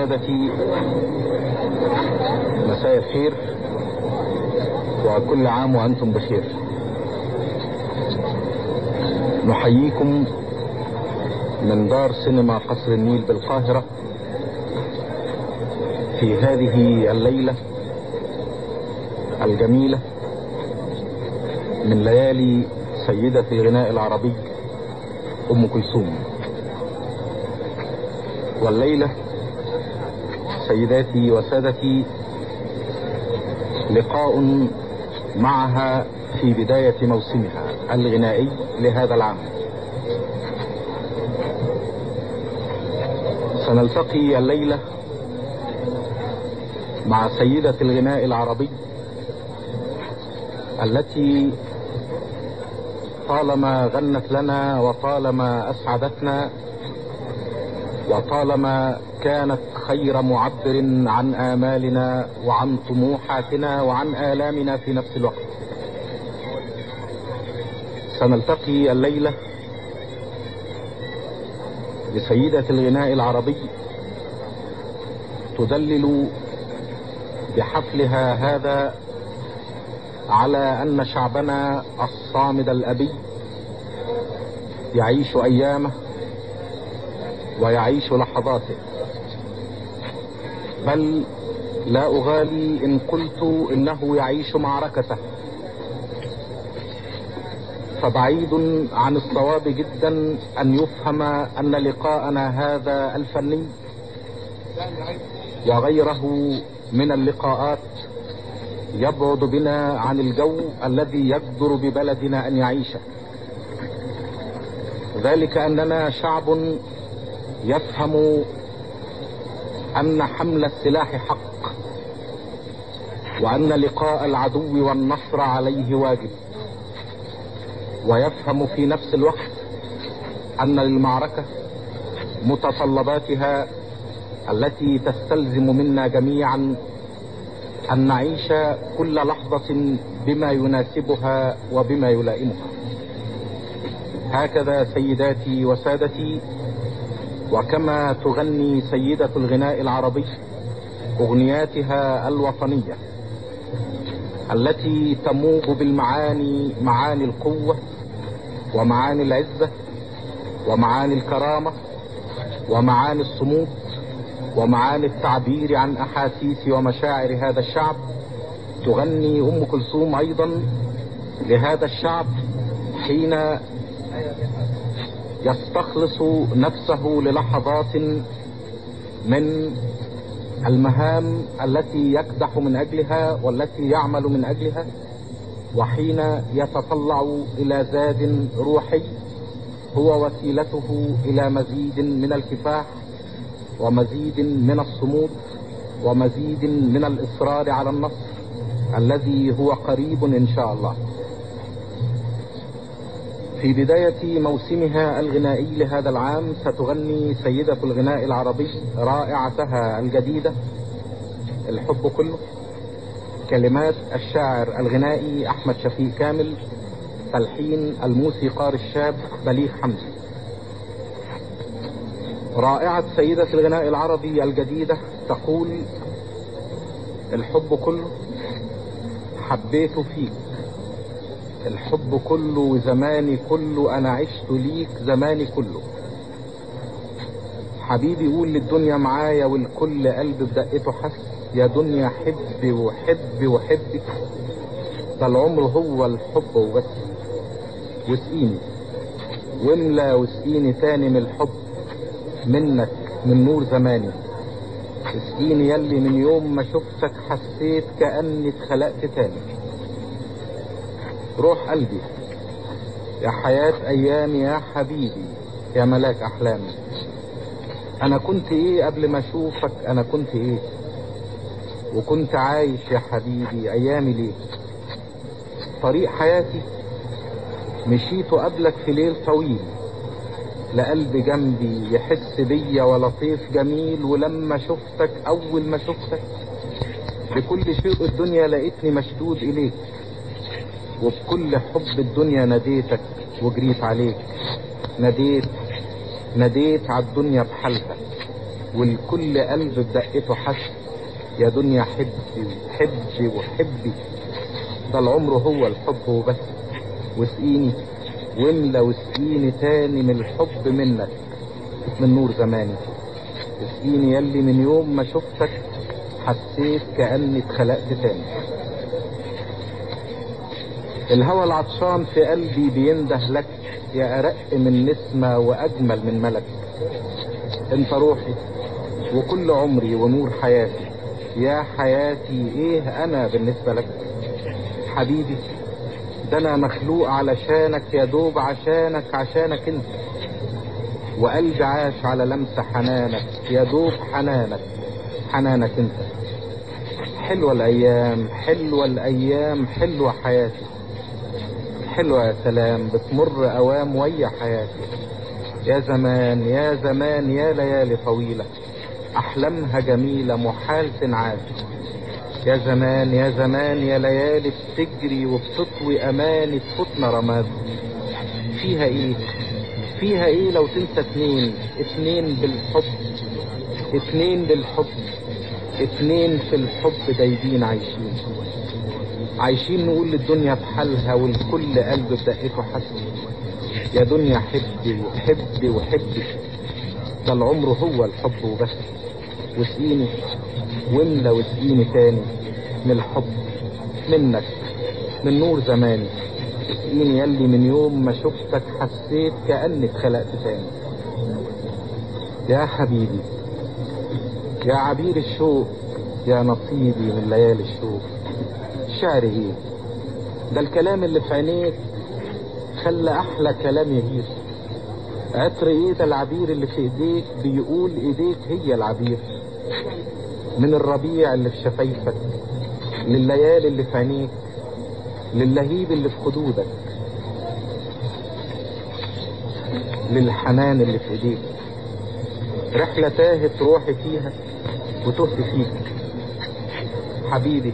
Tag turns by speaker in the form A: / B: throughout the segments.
A: وسادتي مساء الخير وكل عام وأنتم بخير نحييكم من دار سينما قصر النيل بالقاهرة في هذه الليلة الجميلة من ليالي سيدة الغناء العربي أم كلثوم والليلة سيداتي وسادتي لقاء معها في بداية موسمها الغنائي لهذا العام سنلتقي الليلة مع سيدة الغناء العربي التي طالما غنت لنا وطالما أسعدتنا وطالما كانت خير معبر عن آمالنا وعن طموحاتنا وعن آلامنا في نفس الوقت سنلتقي الليلة بسيدة الغناء العربي تدلل بحفلها هذا على أن شعبنا الصامد الأبي يعيش أيامه ويعيش لحظاته بل لا أغالي إن قلت إنه يعيش معركته فبعيد عن الصواب جدا أن يفهم أن لقاءنا هذا الفني وغيره من اللقاءات يبعد بنا عن الجو الذي يقدر ببلدنا أن يعيشه ذلك أننا شعب يفهم أن حمل السلاح حق وأن لقاء العدو والنصر عليه واجب ويفهم في نفس الوقت أن للمعركة متطلباتها التي تستلزم منا جميعا أن نعيش كل لحظة بما يناسبها وبما يلائمها هكذا سيداتي وسادتي وكما تغني سيدة الغناء العربي أغنياتها الوطنية التي تموج بالمعاني معاني القوة ومعاني العزة ومعاني الكرامة ومعاني الصمود ومعاني التعبير عن أحاسيس ومشاعر هذا الشعب تغني أم كلثوم أيضا لهذا الشعب حين يستخلص نفسه للحظات من المهام التي يكدح من اجلها والتي يعمل من اجلها وحين يتطلع الى زاد روحي هو وسيلته الى مزيد من الكفاح ومزيد من الصمود ومزيد من الاصرار على النصر الذي هو قريب ان شاء الله في بداية موسمها الغنائي لهذا العام ستغني سيدة الغناء العربي رائعتها الجديدة الحب كله كلمات الشاعر الغنائي أحمد شفيق كامل تلحين الموسيقار الشاب بليغ حمزي رائعة سيدة الغناء العربي الجديدة تقول الحب كله حبيت فيك الحب كله وزماني كله انا عشت ليك زماني كله حبيبي قول للدنيا معايا والكل قلب بدقته حس يا دنيا حبي وحبي وحبي ده العمر هو الحب وبس واسقيني واملى واسقيني تاني من الحب منك من نور زماني اسقيني يلي من يوم ما شفتك حسيت كأني اتخلقت تاني روح قلبي يا حياة ايامي يا حبيبي يا ملاك احلامي انا كنت ايه قبل ما اشوفك انا كنت ايه وكنت عايش يا حبيبي ايامي ليه طريق حياتي مشيته قبلك في ليل طويل لا قلب جنبي يحس بيا ولا طيف جميل ولما شفتك اول ما شفتك بكل شيء الدنيا لقيتني مشدود اليك وبكل حب الدنيا ناديتك وجريت عليك ناديت ناديت على الدنيا بحالها والكل قلب بدقته حس يا دنيا حبي وحبي وحبي ده العمر هو الحب وبس واسقيني واملى واسقيني تاني من الحب منك من نور زماني اسقيني يلي من يوم ما شفتك حسيت كأني اتخلقت تاني الهوى العطشان في قلبي بينده لك يا أرق من نسمة وأجمل من ملك انت روحي وكل عمري ونور حياتي يا حياتي ايه انا بالنسبة لك حبيبي ده انا مخلوق علشانك يا دوب عشانك عشانك انت وقلبي عاش على لمسة حنانك يا دوب حنانك حنانك انت حلوة الايام حلوة الايام حلوة حياتي حلوة يا سلام بتمر اوام ويا حياتي يا زمان يا زمان يا ليالي طويلة احلامها جميلة محال تنعاد يا زمان يا زمان يا ليالي بتجري وبتطوي اماني تفوتنا رماد فيها ايه فيها ايه لو تنسى اتنين اتنين بالحب اتنين بالحب اتنين في الحب دايبين عايشين عايشين نقول للدنيا بحالها والكل قلب بدقته حسن يا دنيا حبي وحبي وحبي ده العمر هو الحب وبس واسقيني واملى واسقيني تاني من الحب منك من نور زماني اسقيني يلي من يوم ما شفتك حسيت كأني اتخلقت تاني يا حبيبي يا عبير الشوق يا نصيبي من ليالي الشوق شعر ايه ده الكلام اللي في عينيك خلى احلى كلام يغير عطر ايه ده العبير اللي في ايديك بيقول ايديك هي العبير من الربيع اللي في شفايفك لليالي اللي في عينيك للهيب اللي في خدودك للحنان اللي في ايديك رحلة تاهت روحي فيها وتهت فيك حبيبي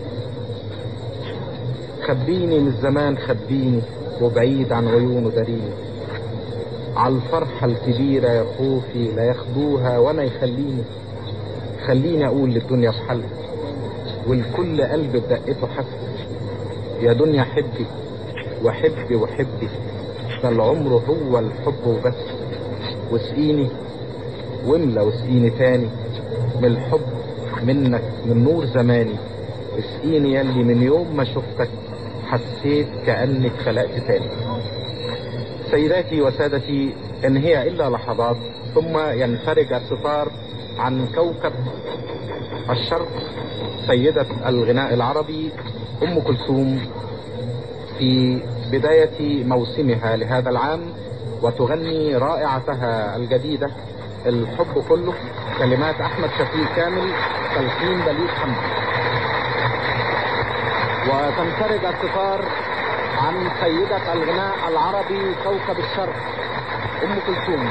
A: خبيني من الزمان خبيني وبعيد عن عيونه داريني على الفرحة الكبيرة يا خوفي لا ياخدوها وانا يخليني خليني اقول للدنيا بحالها والكل قلب بدقته حس يا دنيا حبي وحبي وحبي ده العمر هو الحب وبس واسقيني واملى واسقيني تاني من الحب منك من نور زماني اسقيني يلي من يوم ما شفتك حسيت كأنك خلقت تاني سيداتي وسادتي ان هي الا لحظات ثم ينفرج الستار عن كوكب الشرق سيدة الغناء العربي ام كلثوم في بداية موسمها لهذا العام وتغني رائعتها الجديدة الحب كله كلمات احمد شفيق كامل تلحين بليغ حمدي وتنفرج الستار عن سيدة الغناء العربي كوكب الشرق ام كلثوم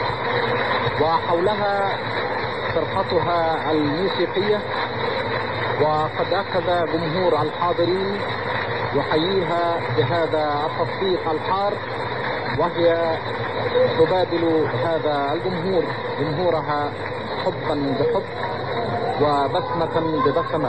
A: وحولها فرقتها الموسيقية وقد اخذ جمهور الحاضرين يحييها بهذا التصفيق الحار وهي تبادل هذا الجمهور جمهورها حبا بحب وبسمة ببسمات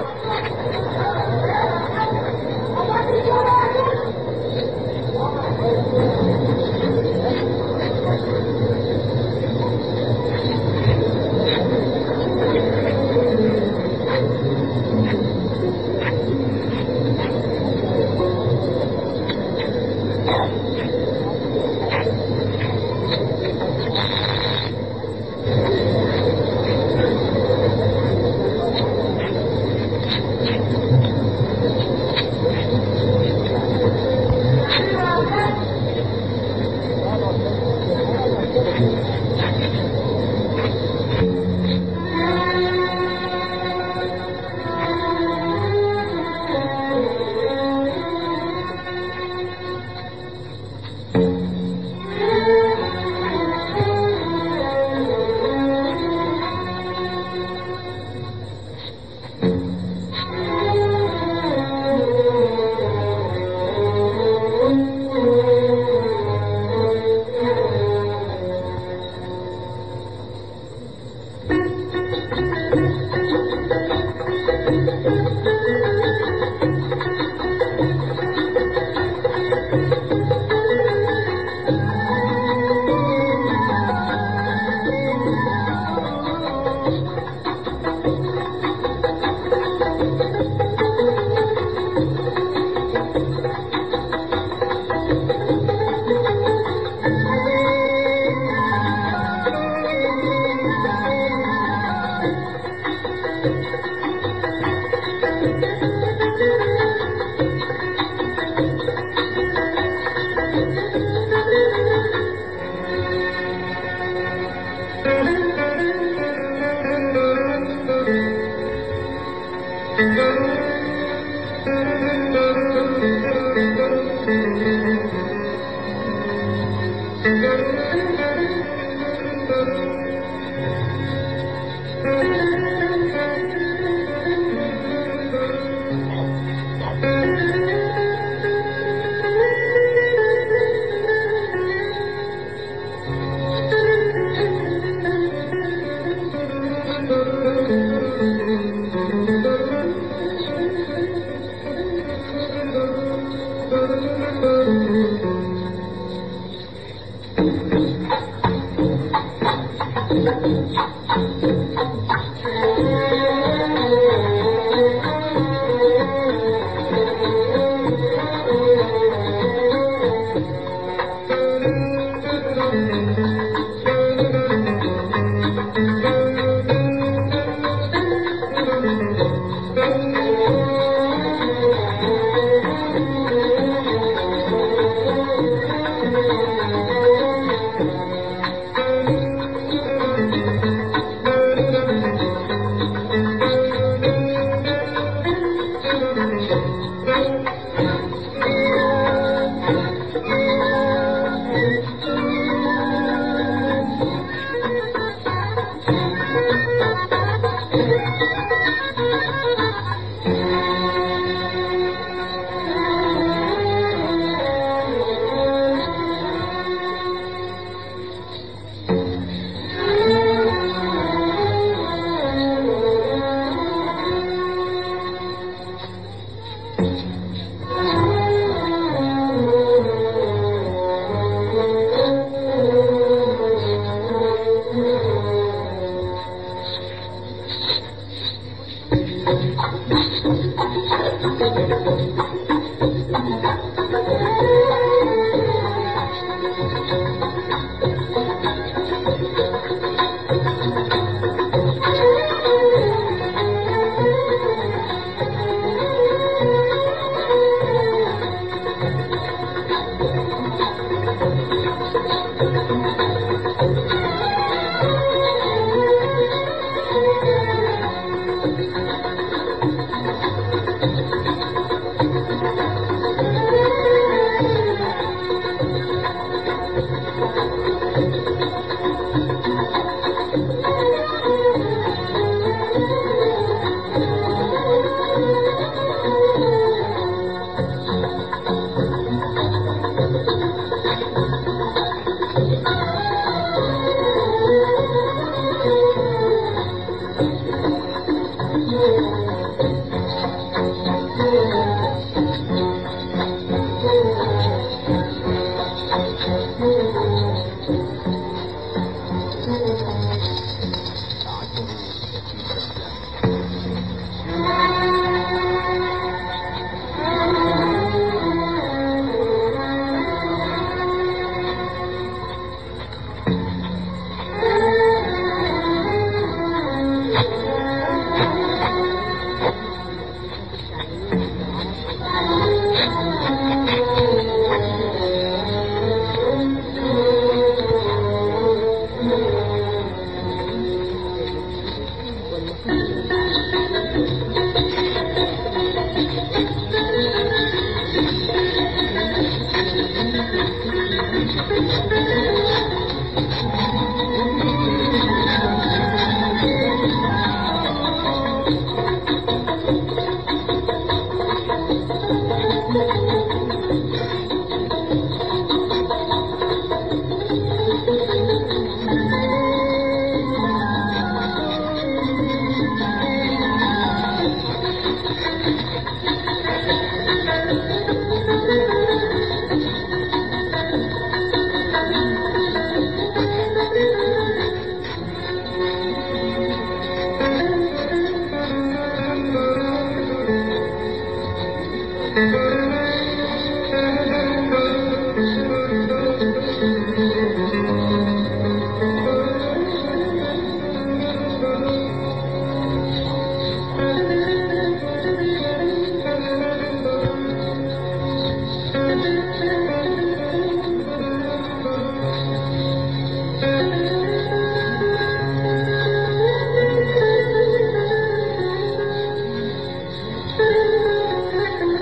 B: Thank you.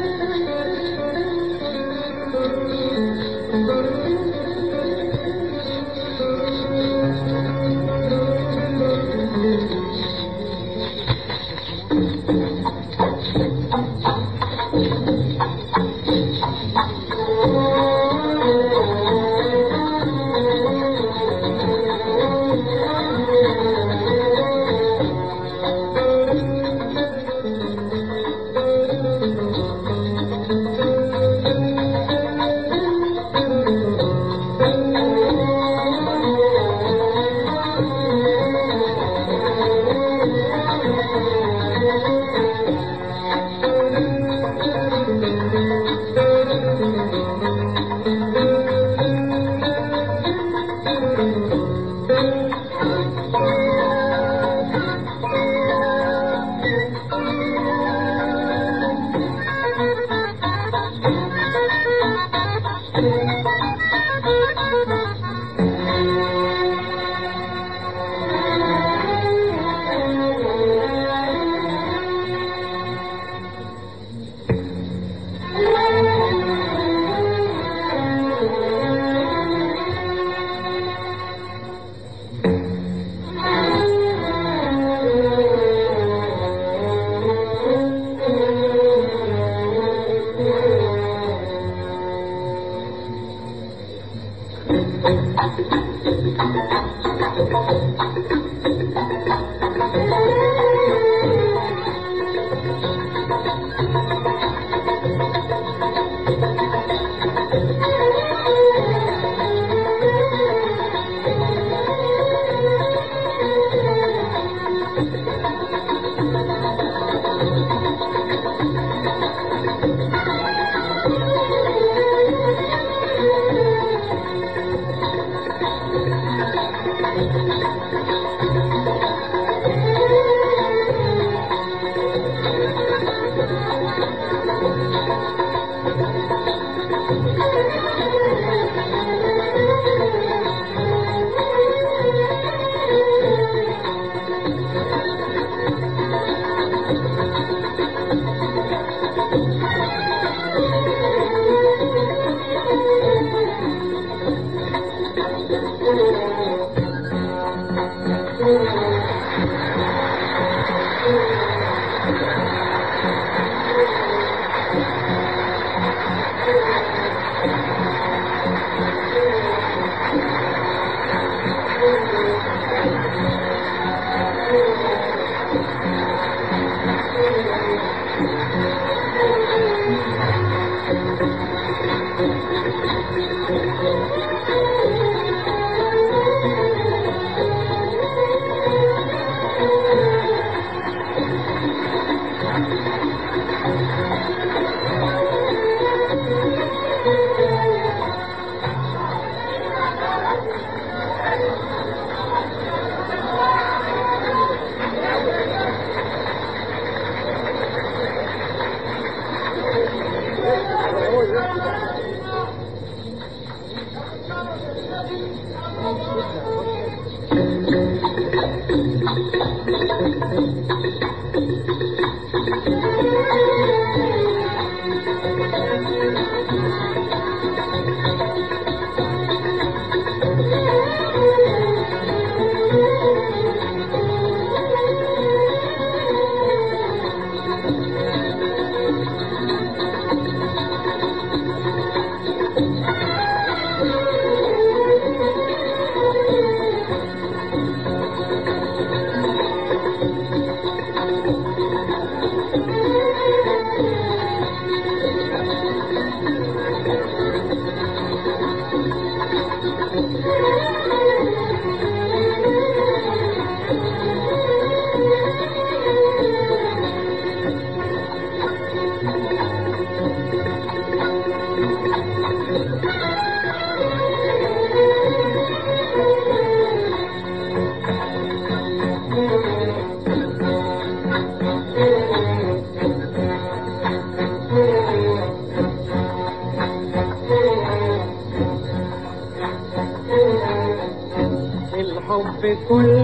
B: الحب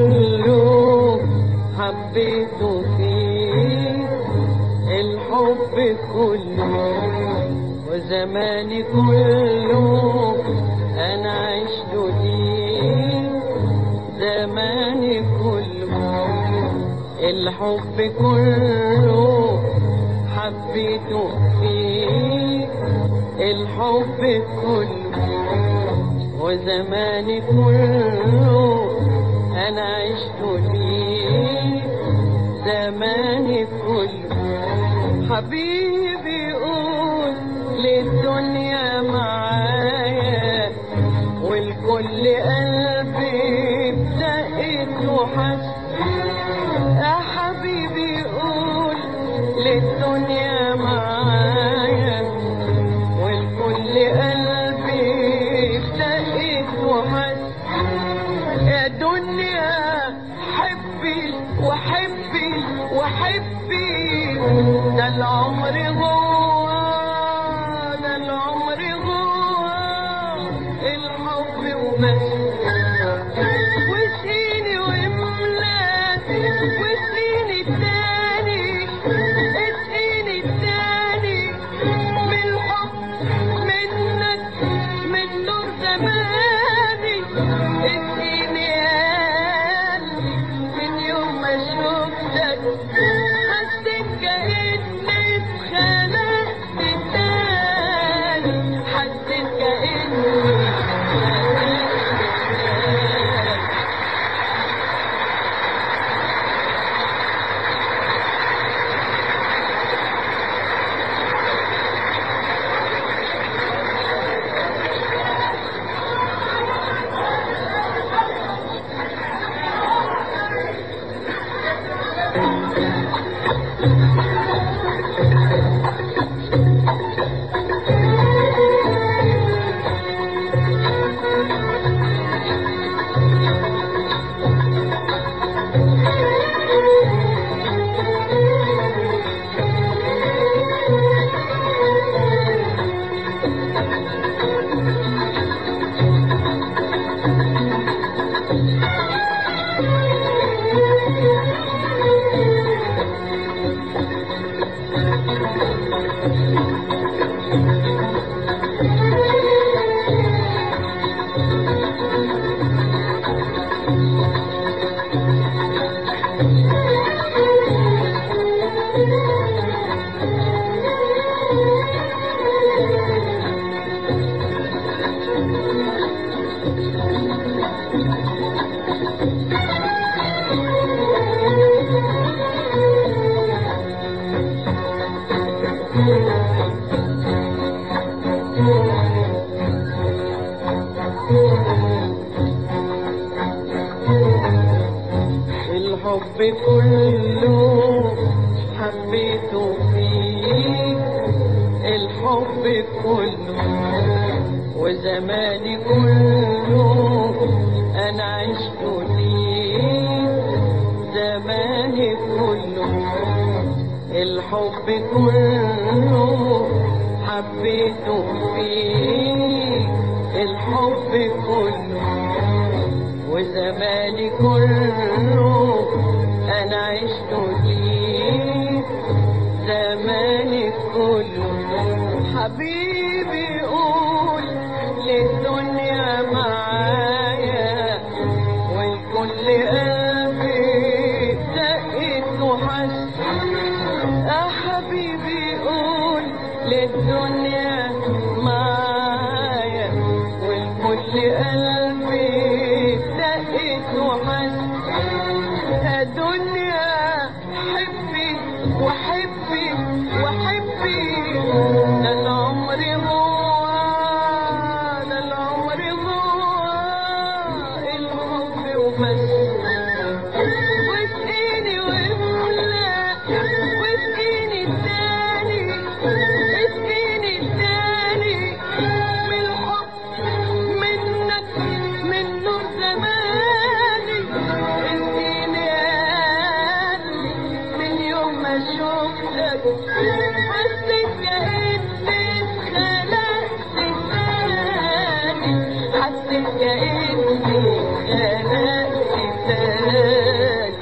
B: كله حبيته فيه الحب كله وزماني كله انا عشت ليه زماني كله الحب كله حبيته فيه الحب كله وزماني كله انا عشت ليه زماني كله حبيبي وبس واسقيني واملاك واسقيني التاني اسقيني التاني من الحب منك من نور زماني اسقيني يا قلبي من يوم ما شفتك حسيت كأني اتخلقت تاني حسيت كأني اتخلقت تاني الحب كله حبيته فيك الحب كله وزماني كله انا عشت ليك زماني كله الحب كله حبيته فيك الحب كله وزماني كله انا عشت ليك زماني كله حبيبي قول للدنيا معايا والكل قلبي دقت وحس يا حبيبي قول للدنيا معايا والكل قلبي دقت وحس يا دنيا حبي وحبي وحبي ده العمر هو ده العمر هو الحب وبس واسقيني واملا واسقيني التاني اسقيني التاني من الحب منك من نور زماني اسقيني يا قلبي من يوم ما شفتك حسيت كأني اتخلقت تاني حسيت كأني اتخلقت تاني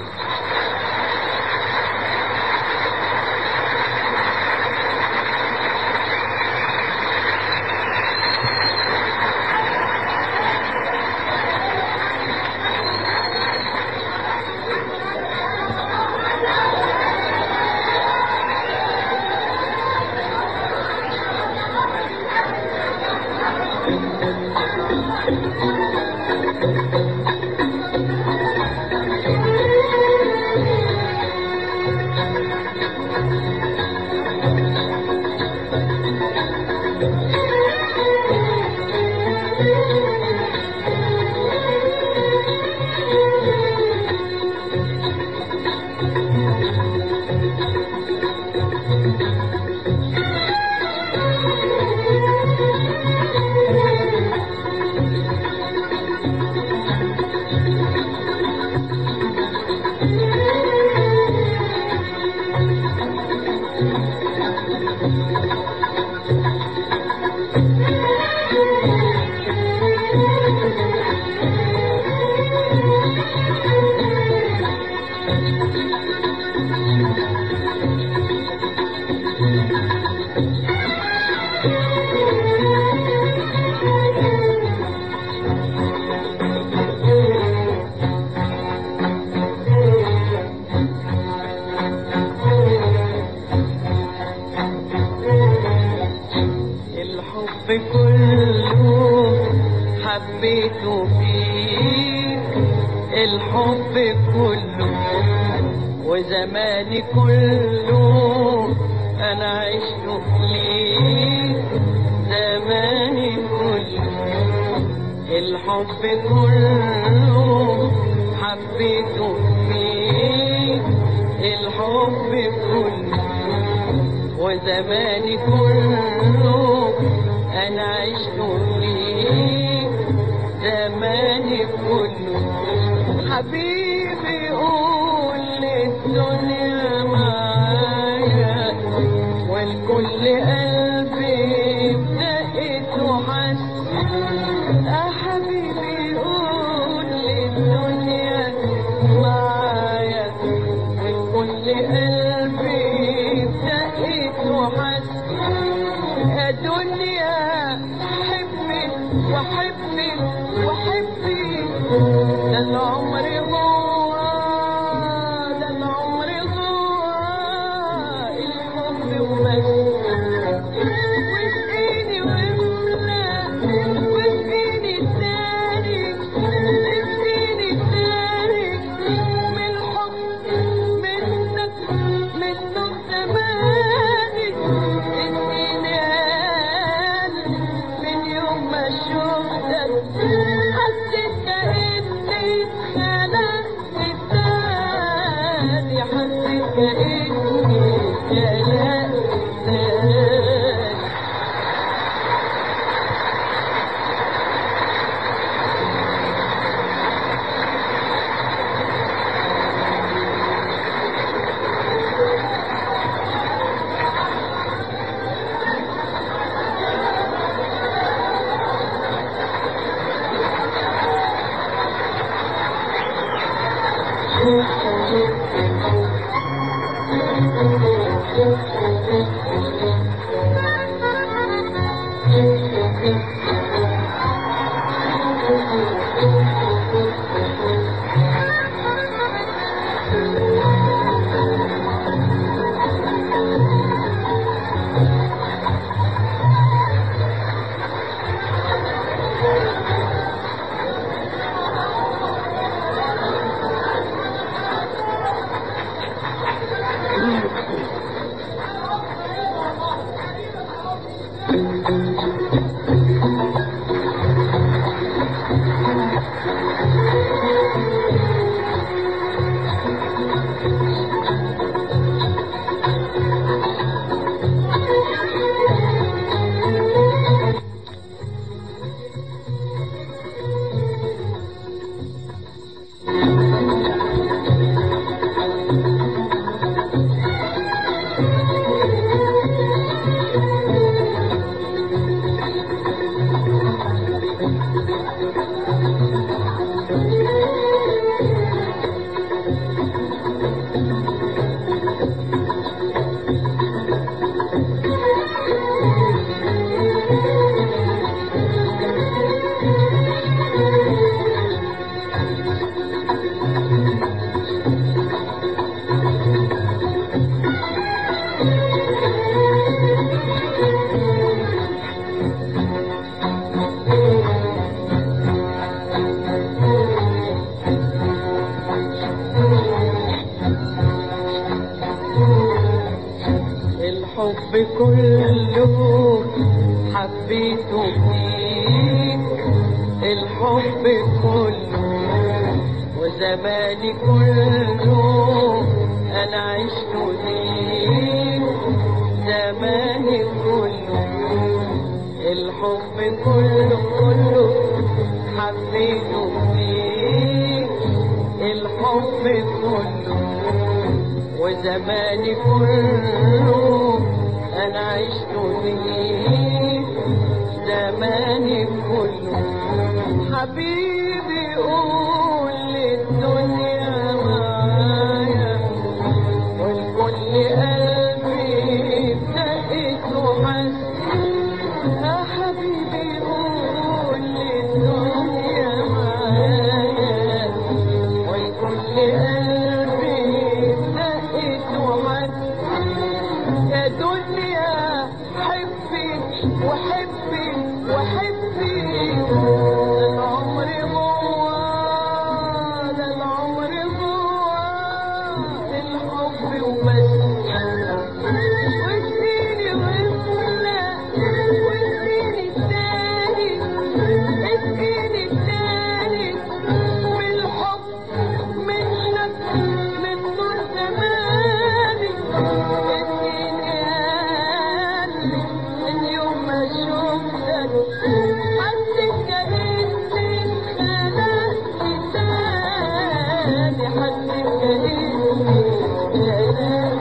B: الحب كله حبيته فيك الحب كله وزماني كله انا عشت ليك زماني كله الحب كله حبيته فيك الحب كله وزماني كله انا عشت ليك زماني كله حبيبي قول للدنيا معايا والكل قلبي بدقت وحس يا حبيبي قول للدنيا معايا والكل قلبي بدقت وحس يا دنيا حبي وحبي وحبي ده العمر هو ده العمر هو الحب وبس واسقيني واملى واسقيني التاني اسقيني التاني من الحب منك منك زماني اسقيني قلبي من يوم ما شفتك حسيت كأني خلقت تاني حسيت كأني خلقت تاني الحب كله حبيته فيك الحب كله وزماني كله انا عشت ليك زماني كله الحب كله كله حبيته فيك الحب كله وزماني كله انا عشت ليك زماني كله حبيبي قول للدنيا معايا والكل قلبي بدقت وحس يا حبيبي قول للدنيا معايا والكل قلبي دقت وحس يا دنيا حبي وحبي وحبي ده العمر جوا ده العمر جوا الحب وبس واديني غفلة واديني التالت اديني التالت بالحب منك من نور زماني اديني قلبي من يوم ما شفتك حسيت كأني اتخلقت تاني حسيت كأني اتخلقت تاني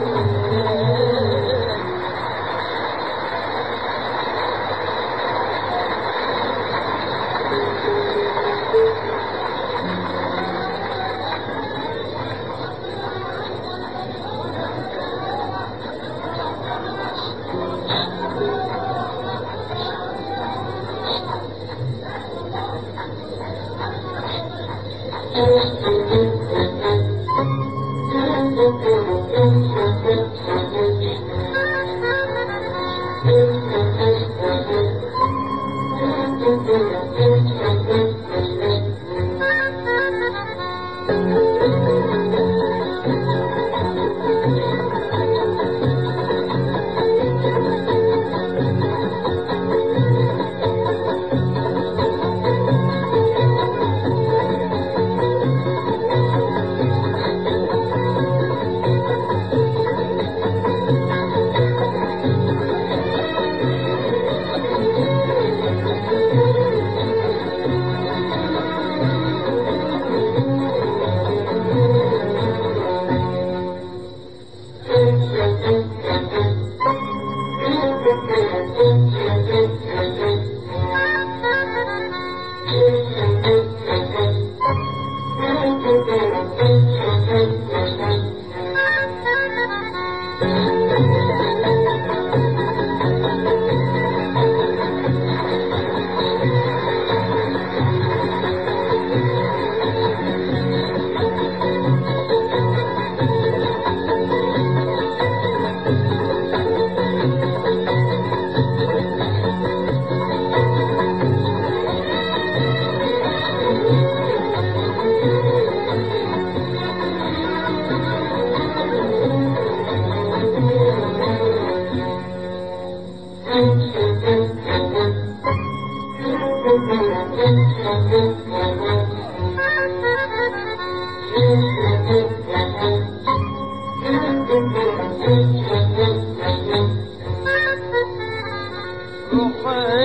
B: روح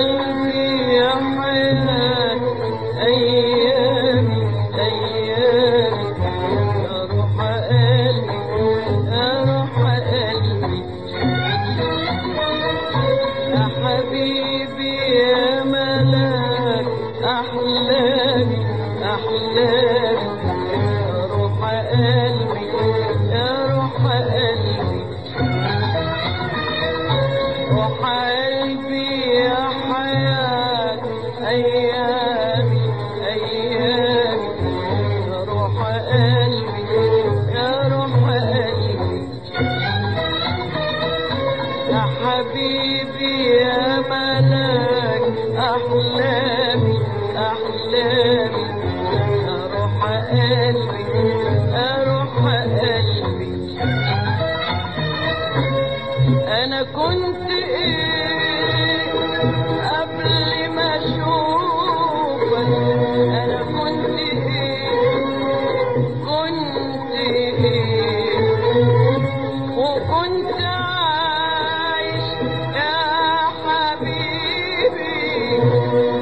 B: قلبي يا حياة أيامي أيامي يا روح قلبي يا روح قلبي يا حبيبي يا ملاك أحلامي أحلامي يا روح قلبي يا روح قلبي روح قلبي يا حياة أيامي أيامي يا روح قلبي يا روح قلبي يا حبيبي يا ملاك أحلامي أحلامي يا روح قلبي يا روح قلبي انا كنت ايه قبل ما اشوفك انا كنت ايه كنت ايه وكنت عايش يا حبيبي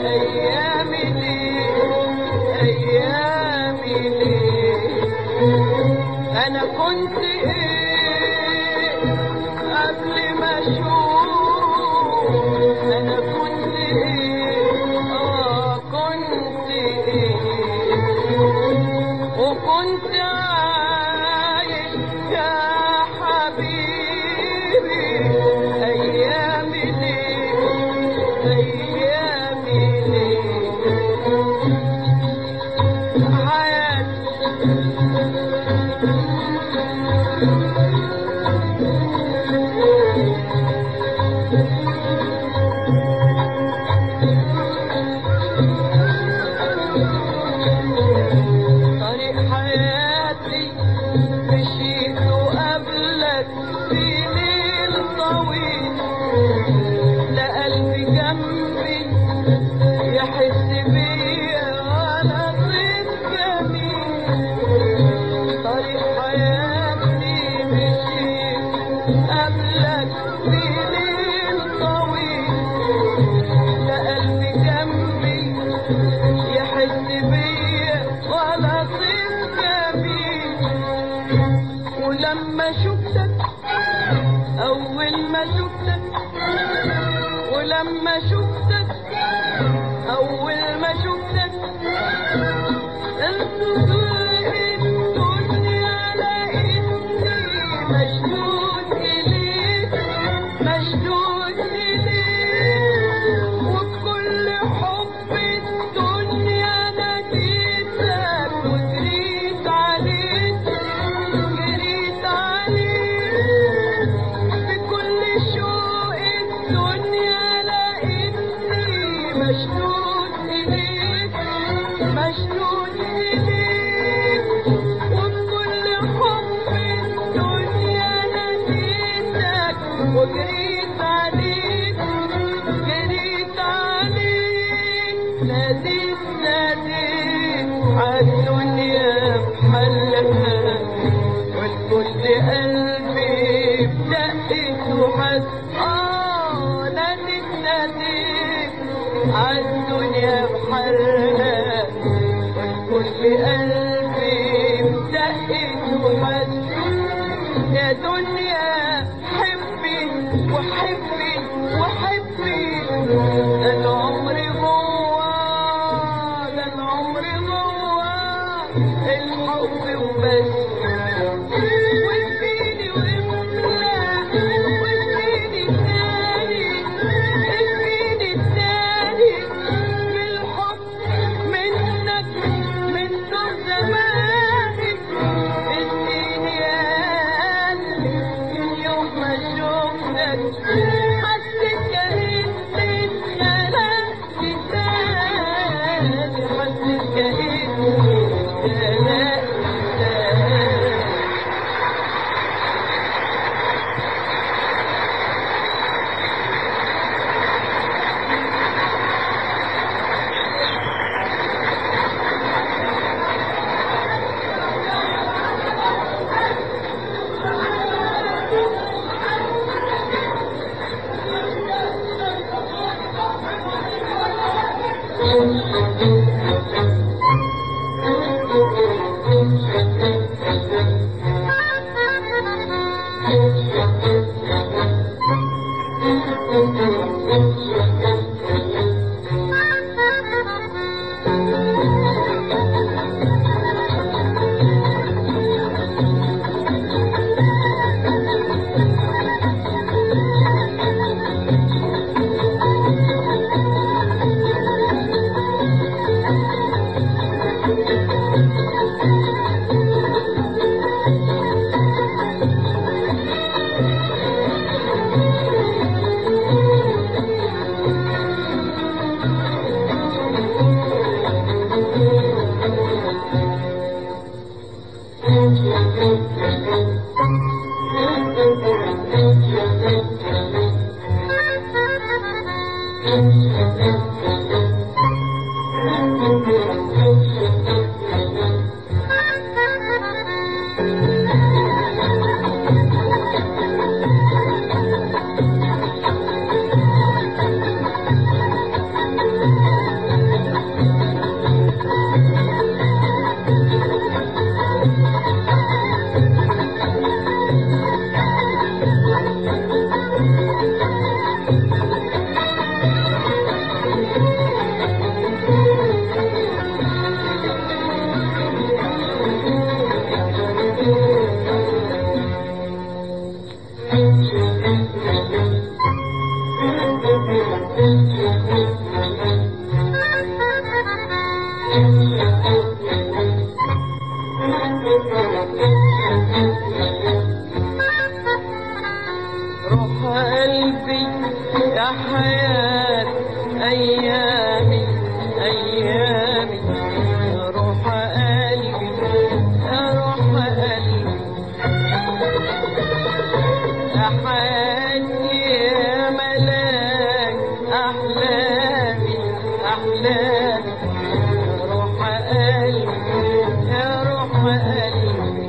B: طريق حياتي مشيت قبلك في ليل طويل لا قلبي جنبي يحس بيا ولا طيب جميل طريق حياتي مشيت قبلك في ليل طويل لا قلبي جنبي يحس بيا ولا طيب جميل ولما شفتك أول ما شفتك ولما شفتك أول ما شفتك الدنيا لقيتني مشدود إليك مشدود إليك وبكل حب الدنيا ناديتك وجريت عليك جريت عليك بكل شوق الدنيا لقيتني مشدود إليك مشدود إليك وبكل حب الدنيا ناديتك وجريت عليك جريت عليك ناديت ناديت عالدنيا بحلها والكل قلبي بدقت وحس اه ناديت ناديت عالدنيا بحلها والكل قلبي بدقت وحس يا دنيا حبي وحبي وحبي ده العمر جوا ده العمر جوا الحب وبس واديني واملا واديني التاني اديني التاني بالحب منك من نور زمانك اديني يا قلبي من يوم ما شفتك حسيت كأني اتخلقت تاني حسيت كأني اتخلقت تاني روح قلبي يا حياة أيامي أيامي يا روح قلبي يا روح قلبي يا حياتي يا ملاك أحلامي أحلامي يا روح قلبي يا روح قلبي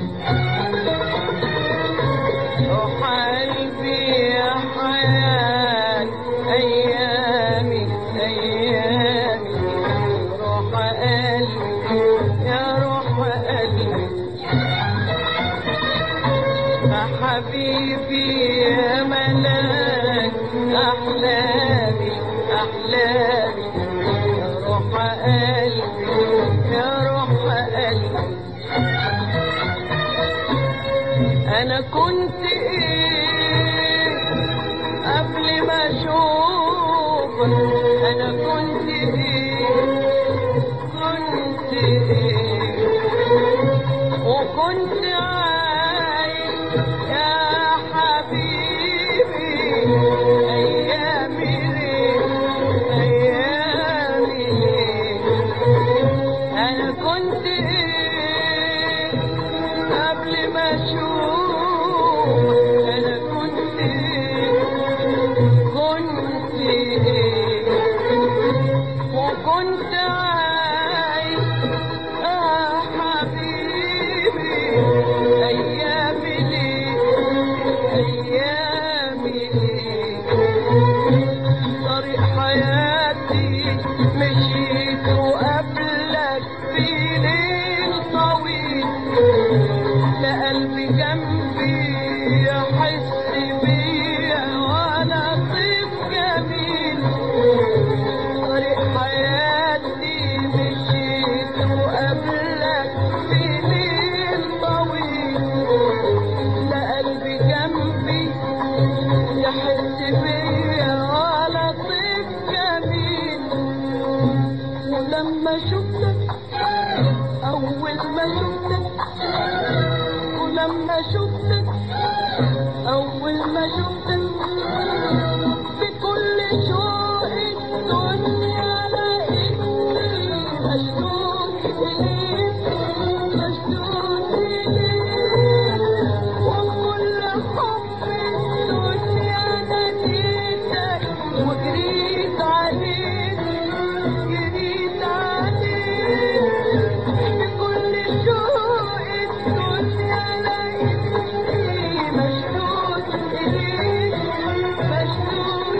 B: روح قلبي يا حياة أيامي أيامي روح قلبي يا روح قلبي يا حبيبي يا ملاك أحلامي أحلامي يا روح قلبي يا روح قلبي أنا كنت إيه قبل ما أشوفك أنا كنت إيه كنت إيه وكنت عايش يا حبيبي أيامي ليه أيامي ليه أنا كنت إيه قبل ما أشوف أنا كنت إيه كنت إيه وكنت عايش آه حبيبي أيامي ليه أيامي ليه طريق حياتي مشيت وقبلك في ليل طويل لا قلبي جنبي يحس بيا ولا طيب جميل طريق حياتي مشيت وقبلك في ليل طويل لا قلبي جنبي يحس بيا ولا طيب جميل ولما شفتك أول ما شفتك ولما شفتك أول ما شفتك بكل شوق الدنيا لقيتني مشدود إليك مشدود إليك وكل حب الدنيا ناديتك وجريت عليك جريت عليك بكل شوق الدنيا لقيتني مشدود إليك مشدود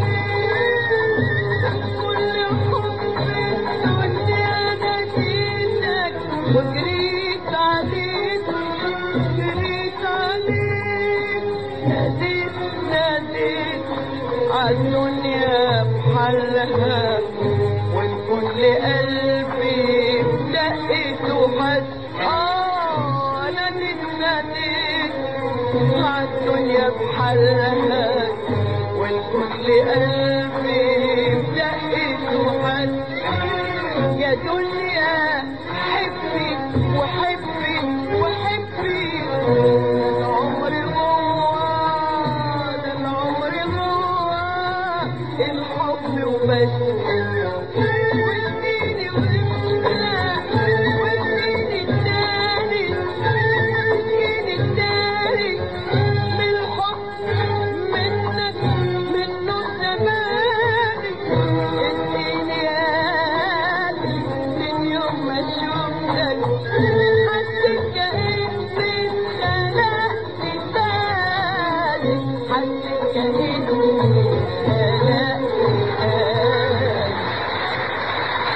B: إليك كل حب الدنيا ناديتك وجريت عليك جريت عليك ناديت ناديت عالدنيا بحالها والكل قلبي دقت وحس اه ناديت ناديت عالدنيا بحالها والكل قلبي دقت وحس يا دنيا حبي وحبي وحبي ده العمر جوه ده العمر جوه الحب وبس واديني وانت واديني التاني اديني التاني من الحب منك منه زماني اديني يا قلبي من يوم ما شفتك حسيت كأني اتخلقت تاني حسيت كأني اتخلقت تاني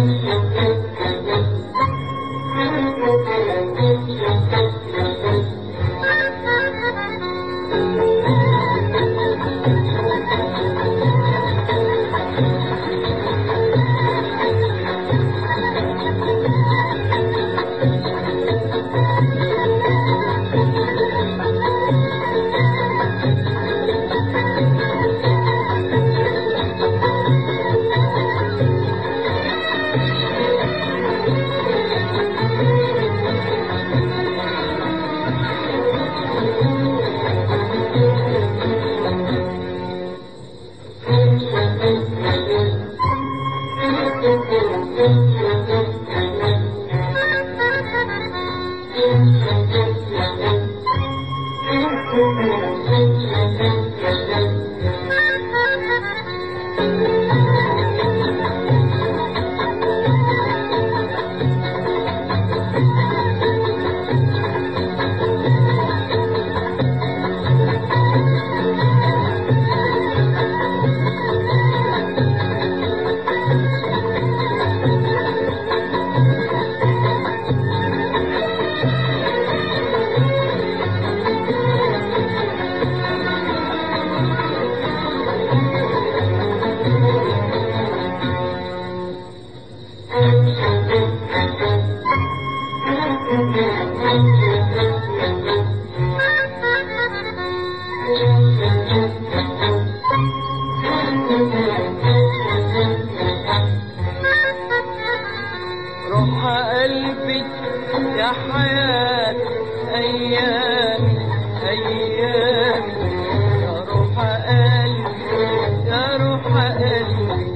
B: روح قلبي يا حياة أيامي أيامي يا روح قلبي يا روح قلبي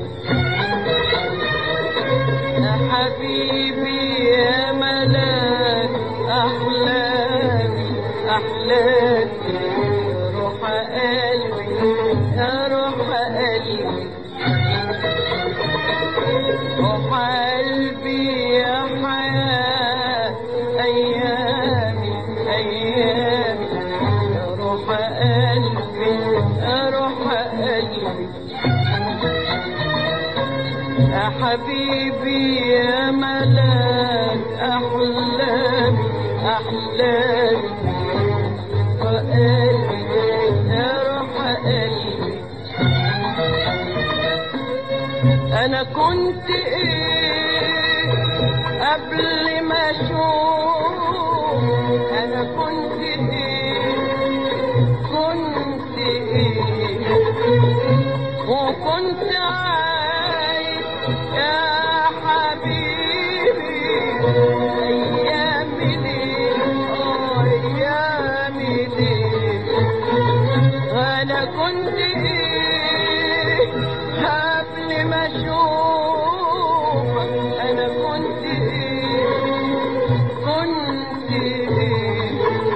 B: يا حبيبي يا ملاك أحلامي أحلامي يا روح قلبي يا روح قلبي روح قلبي يا حياة أيامي أيامي يا روح قلبي يا روح قلبي يا حبيبي يا ملاك أحلامي أحلامي وقلبي يا روح قلبي انا كنت ايه قبل ما اشوف انا كنت ايه كنت ايه وكنت عايش يا حبيبي ايامي ليه اه ايامي ليه انا كنت ايه قبل ما اشوفك انا كنت ايه كنت ايه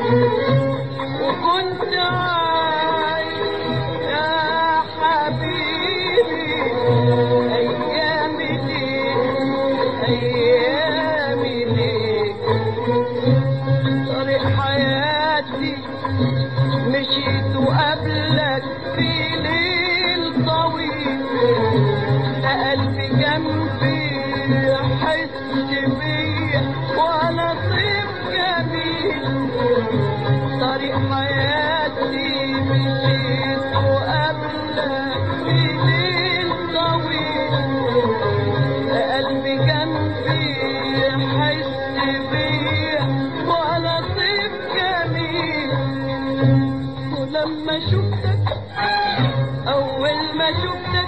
B: وكنت عايش يا حبيبي ايامي ليه ايامي ليه طريق حياتي مشيت وقبلك في ليل طويل لا قلبي جنبي يحس بيا وانا طيب جميل طريق حياتي مشيت وقبلك في ليل طويل لا قلبي جنبي يحس بيا وانا طيب جميل ولما شفتك أول ما شفتك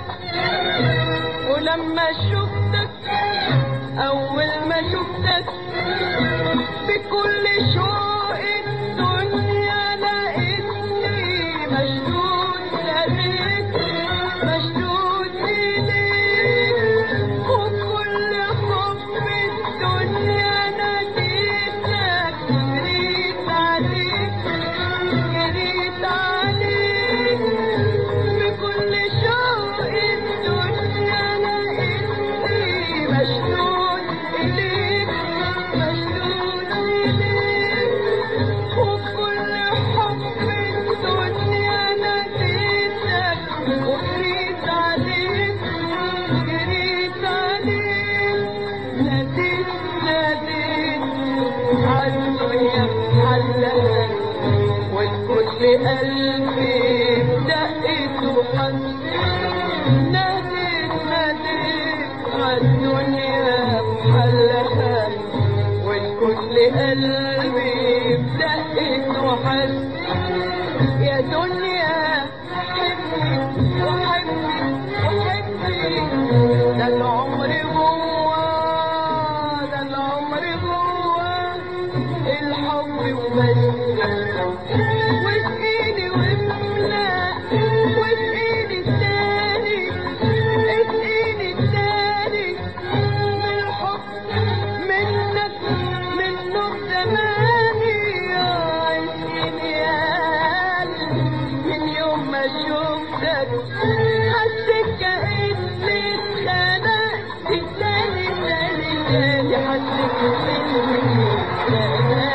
B: ولما شفتك أول ما شفتك بكل شوق الدنيا لقيتني مشدود لديك مشدود إليك وكل حب الدنيا ناديتك جريت عليك جريت عليك بكل شوق الدنيا لقيتني مشدود ناديت ناديت عالدنيا حلها والكل قلبي بدقت وحس ناديت ناديت عالدنيا حلها والكل قلبي بدقت وحس يا دنيا حبي وحبي وحبي ده العمر جوا ده العمر جوا الحب وبس واسقيني واملا واسقيني التاني اسقيني التاني من الحب منك من نور زماني يا اسقيني يا قلبي من يوم ما شفتك حسيت كأني اتخنقت تاني تاني تاني حسيت كأني اتخنقت تاني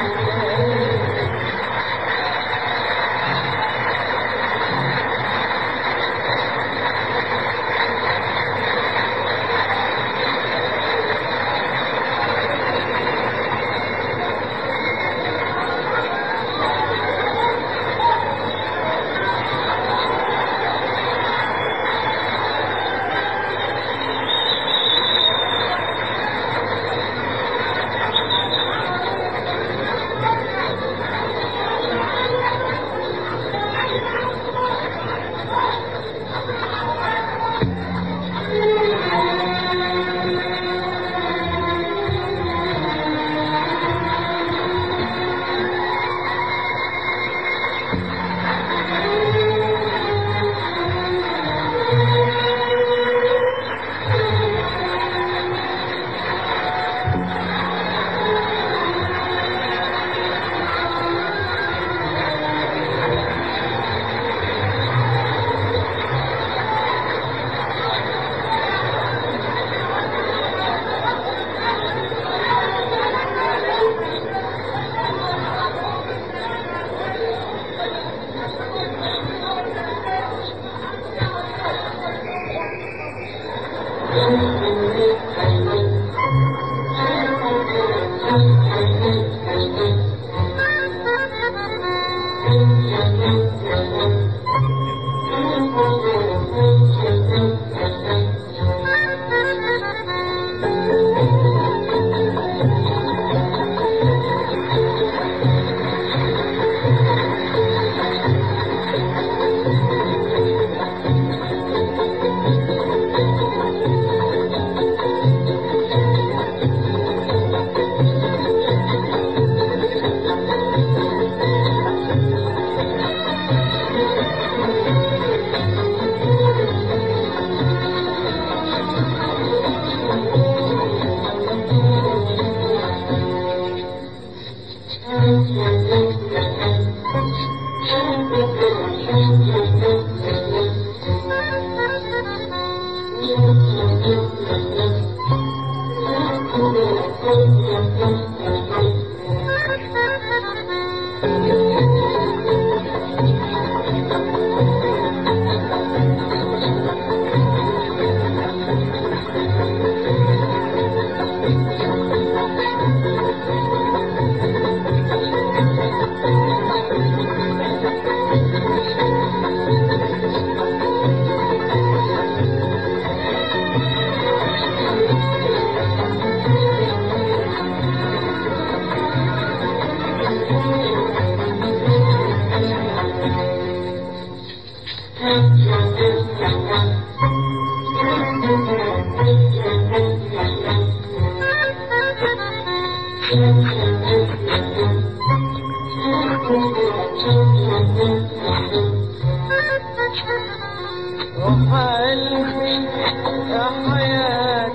B: روح قلبي يا حياة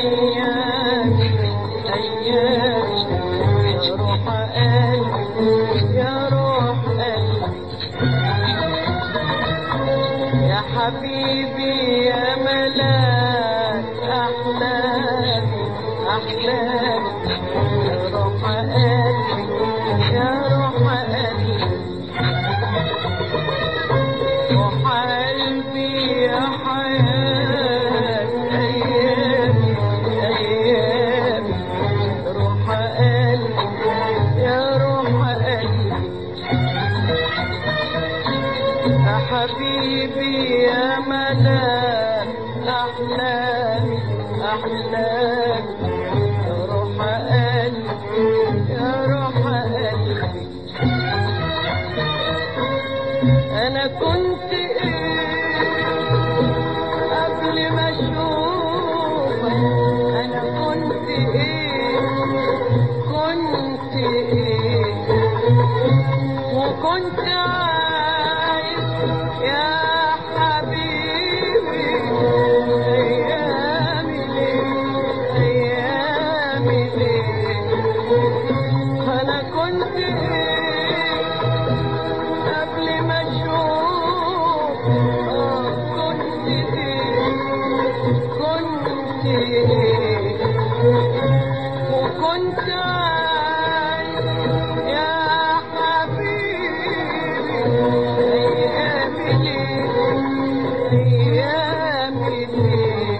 B: أيام أيام يا روح قلبي يا روح قلبي يا حبيبي يا ملاك أحلامي أحلامي يا روح قلبي يا روح قلبي روح قلبي يا حياة أيامي قلبي يا روح قلبي يا روح قلبي انا كنت ايه قبل ما اشوفك انا كنت ايه كنت ايه وكنت عايز يا حبيبي ايامي ليه ايامي ليه انا كنت ايه قبل ما اشوف آه كنت ايه كنت ايه وكنت عايز يا حبيبي ايامي ليه ايامي ليه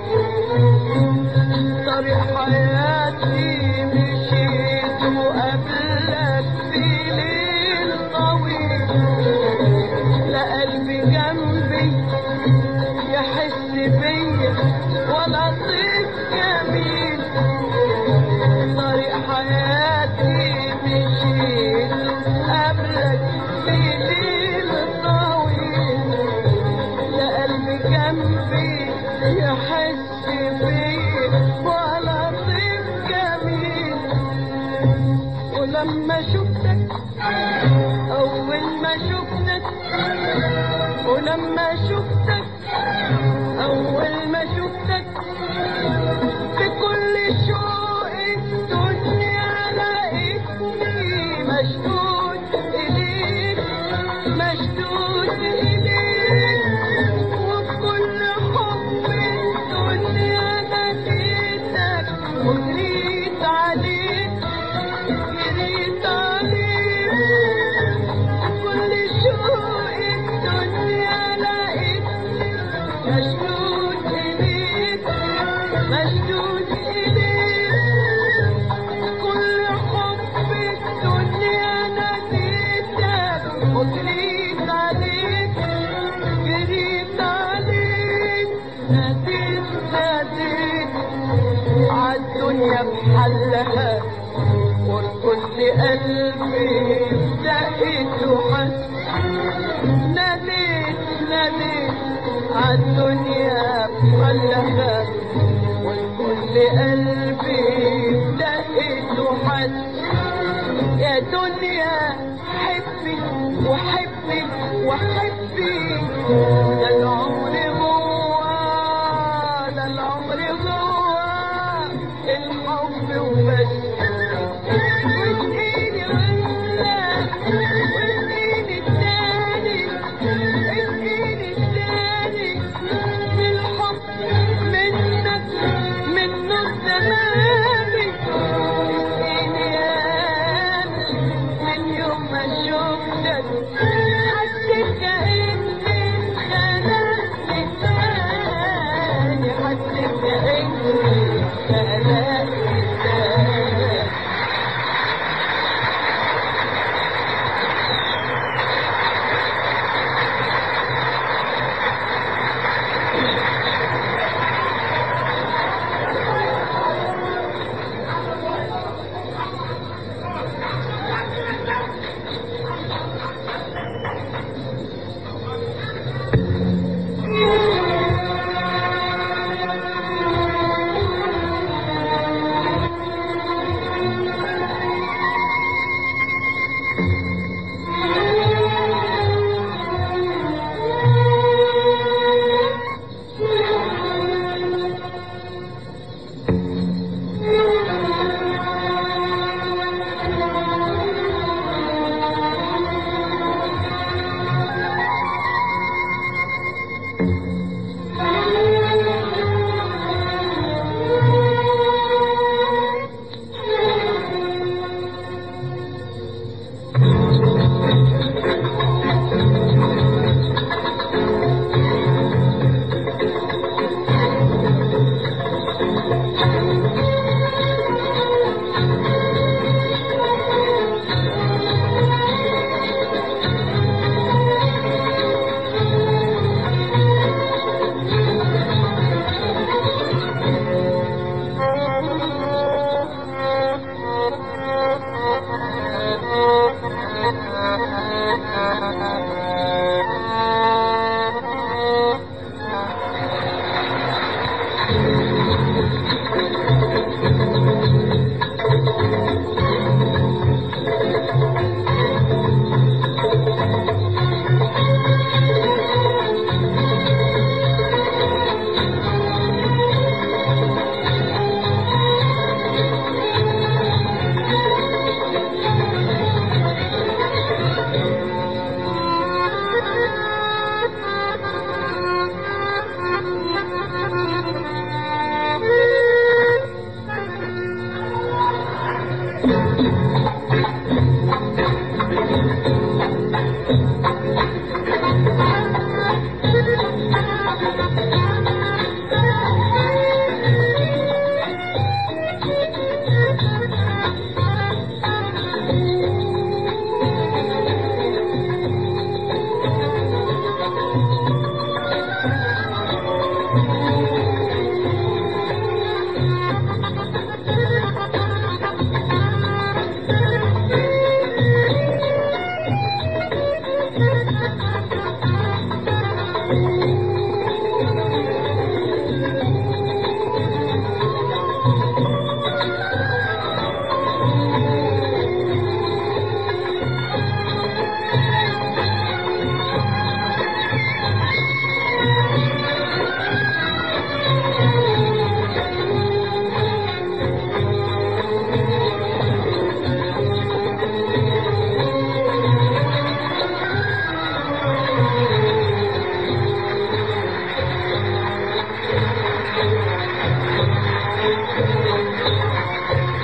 B: طريق حياتي مشيت وقابلك في ليل طويل لا قلبي جنبي يحس بيا ولا طيب جميل طريق حياتي مشيت قبلك في ليل طويل لا قلبي جنبي يحس بيا ولا طيب جميل ولما شفتك أول ما شفتك ولما شفتك أول ما شفتك بكل شوق الدنيا لقيتني مشدود إليك مشدود إليك وبكل حب الدنيا نسيتك وجريت عليك جريت عليك كل شوق الدنيا لقيتني مشدود إليك مشدود إليك كل حب الدنيا نسيتك وجريت عليك جريت عليك ناديت ناديت عالدنيا بحلها والكل قلبي دقيت وحس ناديت ناديت عالدنيا بحلها والكل قلبي دقيت وحس يا دنيا حبي وحبي وحبي ده العمر جوا ده العمر جوا الحب وبس واديني وانت واديني التاني اديني التاني بالحب منك منه الزماني اديني يا من يوم ما شفتك حسيت كأني خلقت تاني حسيت كأني خلقت تاني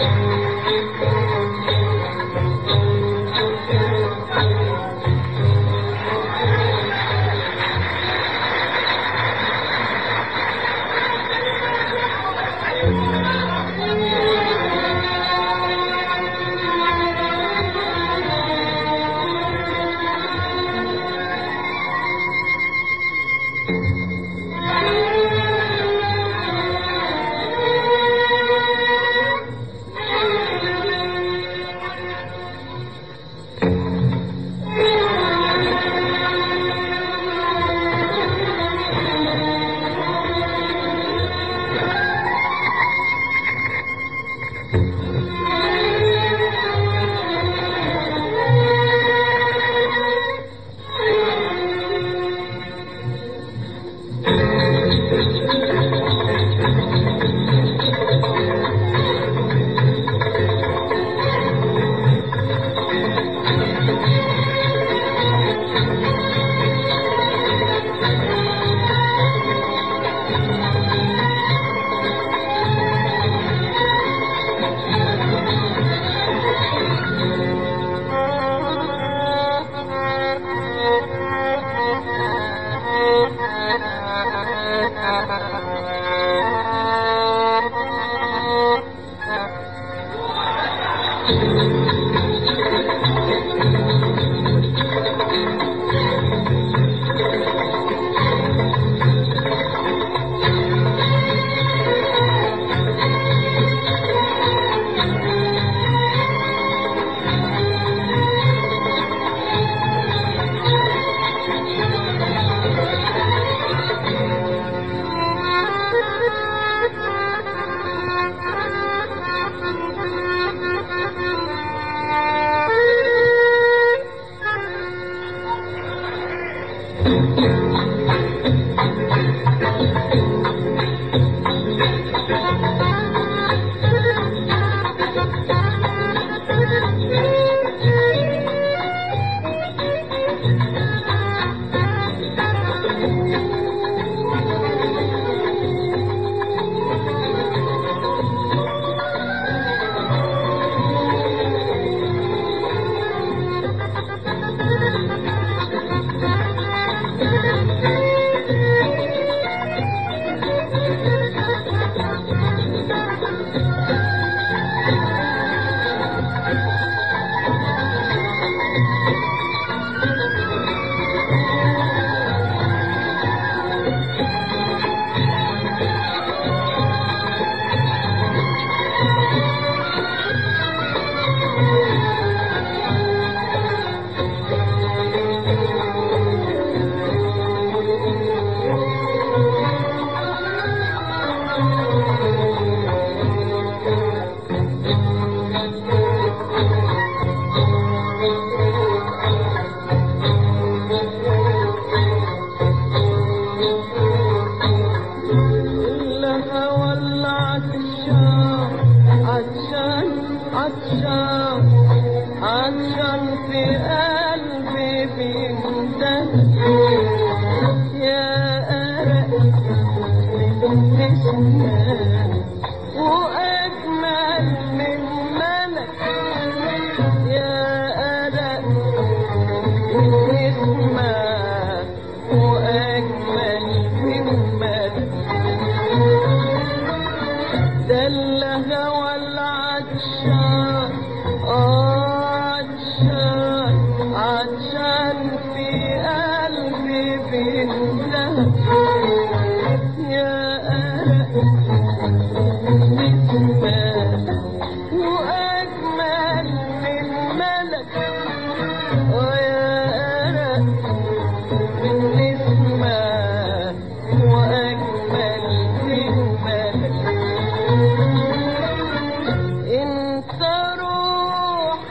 B: انت روح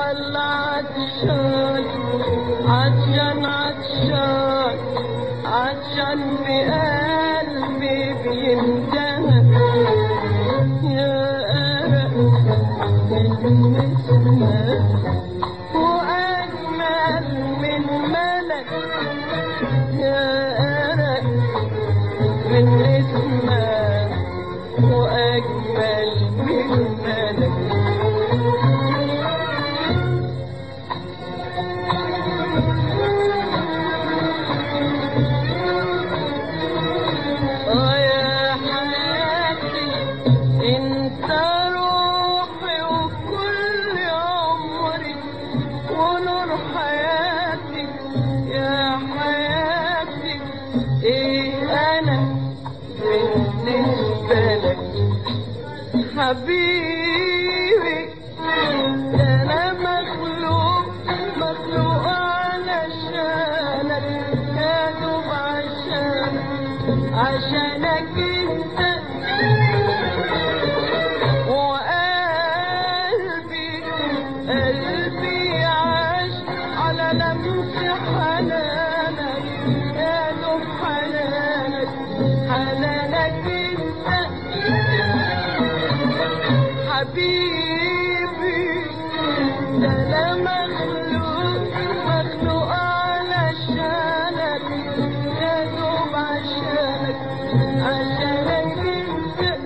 B: يفضل عطشان عطشان عطشان عطشان في قلبي بينتهى يا أرق من نسمة وأجمل من ملك يا أرق من نسمة وأجمل من ملك آه يا حياتي انت روحي وكل عمري ونور حياتي يا حياتي ايه انا بالنسبة لك حبيبي ده انا مخلوق مخلوق علشانك يا دوب عشانك عشانك انت وقلبي قلبي عاش على لمس حنانك يا دوب حنانك حنانك انت حبيبي ده انا مخلوق مخلوق علشانك يا دوب عشانك عشانك انت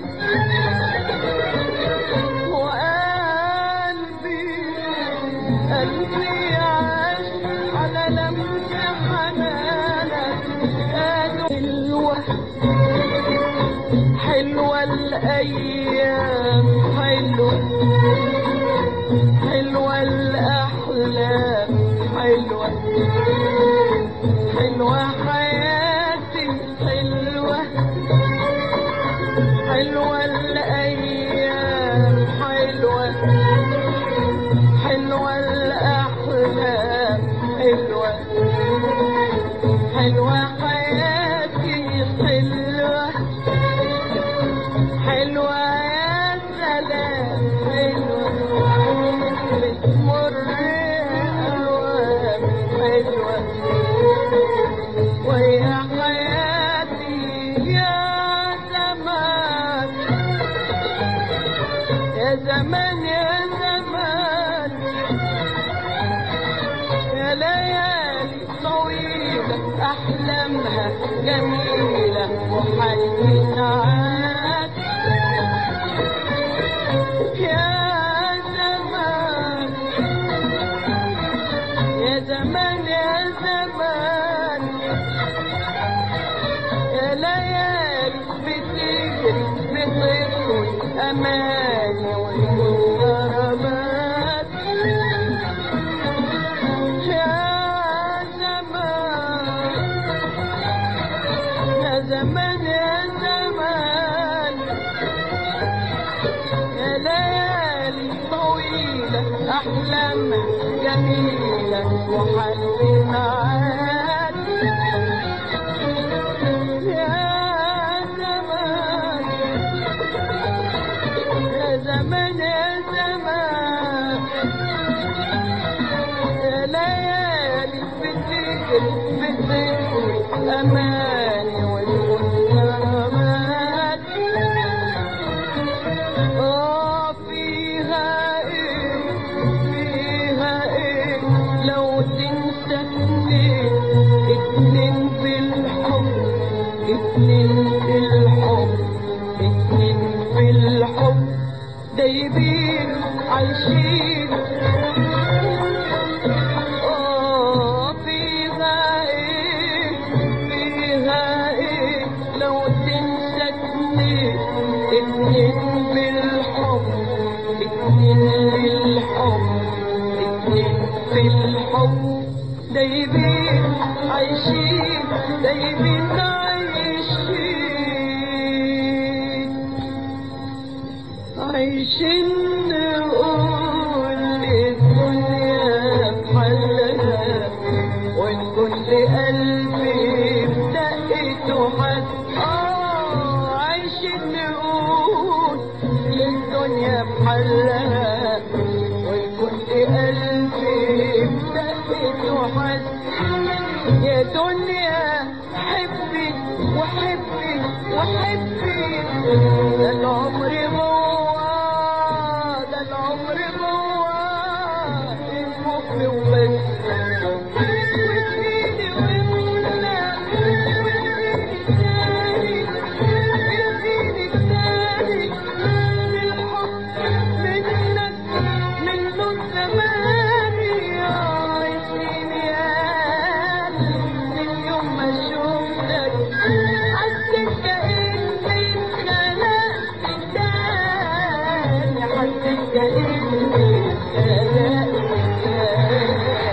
B: وقلبي قلبي عاش على لمس حنانك يا دوب حلوة حلوة الأيام حلوة حلوة الأحلام حلوة حلوة حياتي حلوة حلوة الأيام حلوة حلوة الأحلام حلوة حلوة حياتي حلوة حلوة يا سلام حلوة بتمر أوام حلوة ويا حياتي يا زمان يا زمان يا زمان يا ليالي طويلة أحلامها جميلة وحلوة ساعات يا زمان يا زمان يا زمان يا ليالي بتجري بتطوي أماني والمسربات يا زمان يا زمان يا زمان يا ليالي طويلة أحلامها جميلة وحلوة معاك يا زمان يا زمان يا زمان يا ليالي بتجري بتجري أماني والمسربات آه فيها إيه فيها إيه لو تنسى اتنين اتنين بالحب اتنين بالحب اتنين بالحب دايبين عايشين آه فيها إيه فيها إيه لو تنسى اتنين اتنين بالحب اتنين للحب اتنين في الحب دايبين عايشين دايبين عايشين عايشين نقول الدنيا بحلها والكل قلبي بدقته حد اه عايشين نقول للدنيا بحلها والكل قلبي قلبي بدقته حس يا دنيا حبي وحبي وحبي ده العمر جوا ده العمر جوا الحب وبس واديني واملا واديني تاني اديني تاني بالحب منك منه زماني عايشين يا قلبي من يوم ما شفتك حسيت كأني اتخلقت تاني حسيت كأني اتخلقت تاني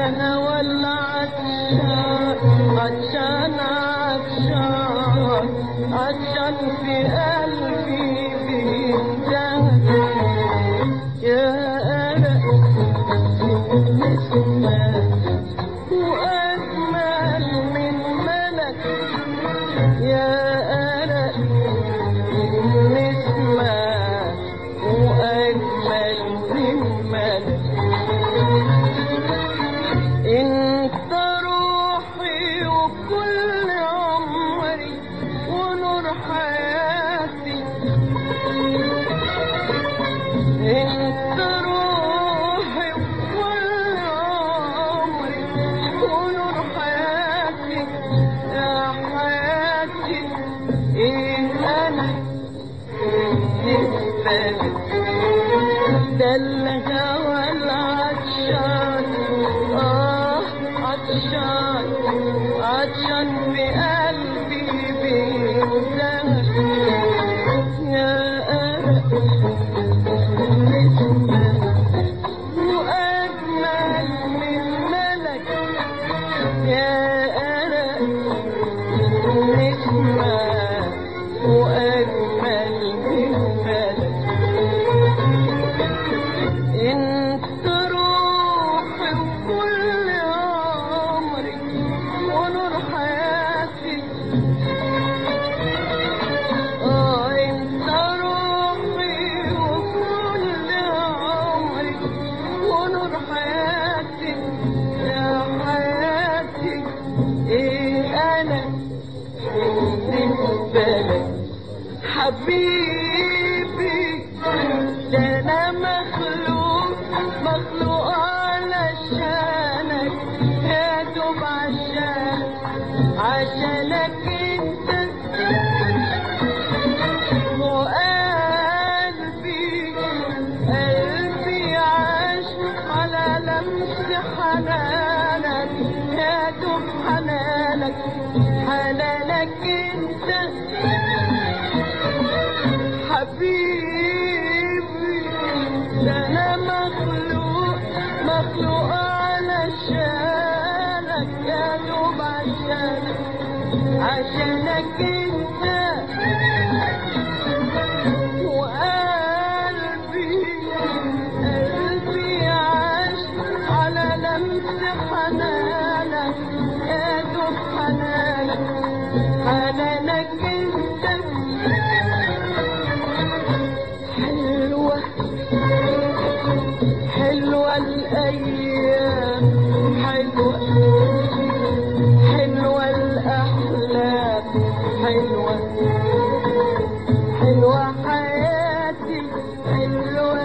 B: الهوى العطشان عطشان عطشان عطشان في قلبي بينتهى يا أرق نسمة وأجمل من ملك يا أرق نسمة وأجمل من ملك انت روحي وكل عمري ونور حياتي انت روحي وكل عمري ونور حياتي يا حياتي ايه انا بالنسبة لك ده الهوى العطشان اه عطشان عطشان بقلبي بينزهر يا أرق نسمة وأجمل من ملك يا أرق نسمة وأجمل من ملك انت روحي وكل عمري ونور حياتي اه انت روحي وكل عمري ونور حياتي يا حياتي ايه انا بالنسبة لك حبيبي ده انا مخلوق مخلوق علشانك يا دوب عشانك عشانك انت وقلبي قلبي عاش على لمس حنانك يا دوب حنانك حنانك انت حبيبي ده انا مخلوق مخلوق علشانك يا دوب عشانك عشانك انت وقلبي قلبي عاش على لمس حنانك يا دوب حنانك حنانك انت حلوة حلوة الأيام حلوة حلوة الأحلام حلوة حلوة حياتي حلوة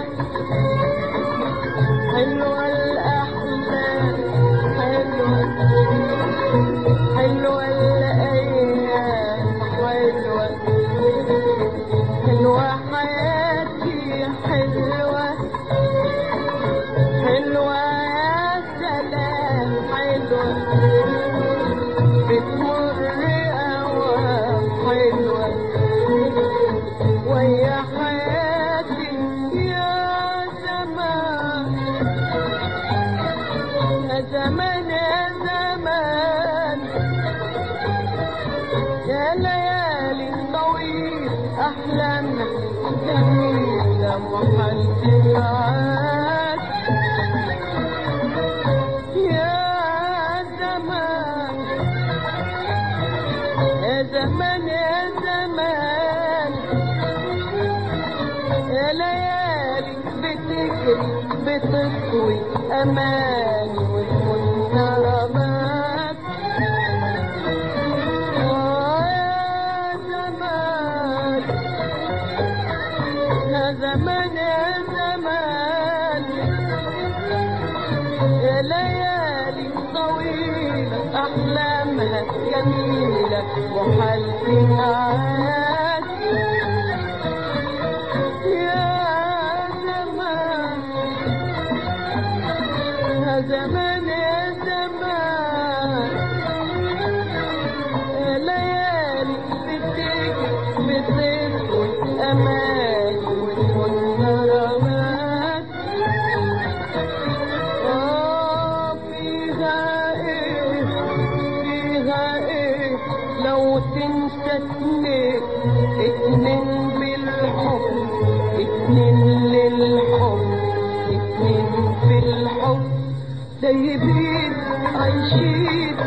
B: حلوة الأحلام حلوة حلوة الأيام حلوة حلوة حياتي حلوة حلوة يا سلام حلوة بتمر أوام حلوة ويا حياتي يا زمان يا زمان يا زمان يا ليالي طويل أحلامنا جميلة وحنتي معاك يا زمان يا زمان يا زمان يا ليالي بتجري بتطوي أمان والمنكرات آه يا زمان يا زمان يا زمان يا ليالي طويلة أحلامها جميلة وحالتي معاك يا زمان يا زمان يا زمان يا ليالي بتجري بتطوي أمان والمنكرات آه فيها اتنين بالحب اتنين للحب اتنين في الحب دايبين عايشين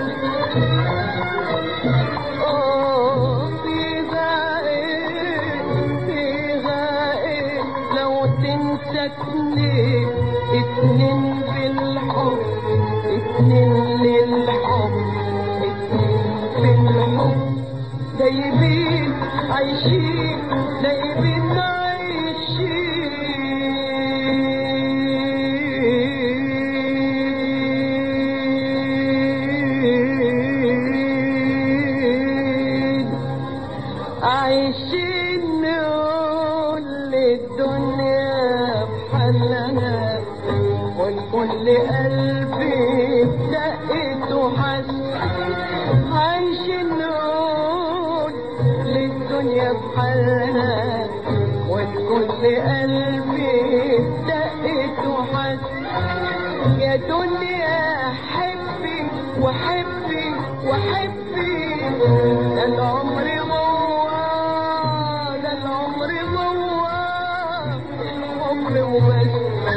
B: اه فيها ايه فيها ايه لو تنسى اتنين اتنين بالحب اتنين للحب اتنين في الحب دايبين عايشين دايبين عايشين عايشين نقول للدنيا بحلنا والكل قلبي دقت وحس عايشين نقول للدنيا بحلنا والكل قلبي دقت وحس يا دنيا حبي وحبي وحبي ده العمر جوا ده العمر جوا الحب وبس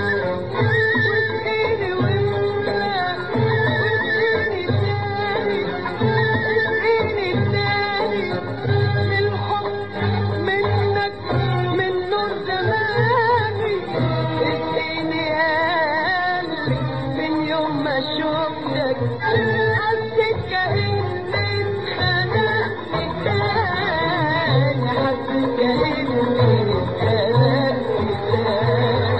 B: واسقيني وانت واسقيني تاني اسقيني تاني من الحب منك من نور زماني اسقيني قلبي من يوم ما شفتك حسيت كأني اتخنقت تاني حسيت كأني اتخنقت تاني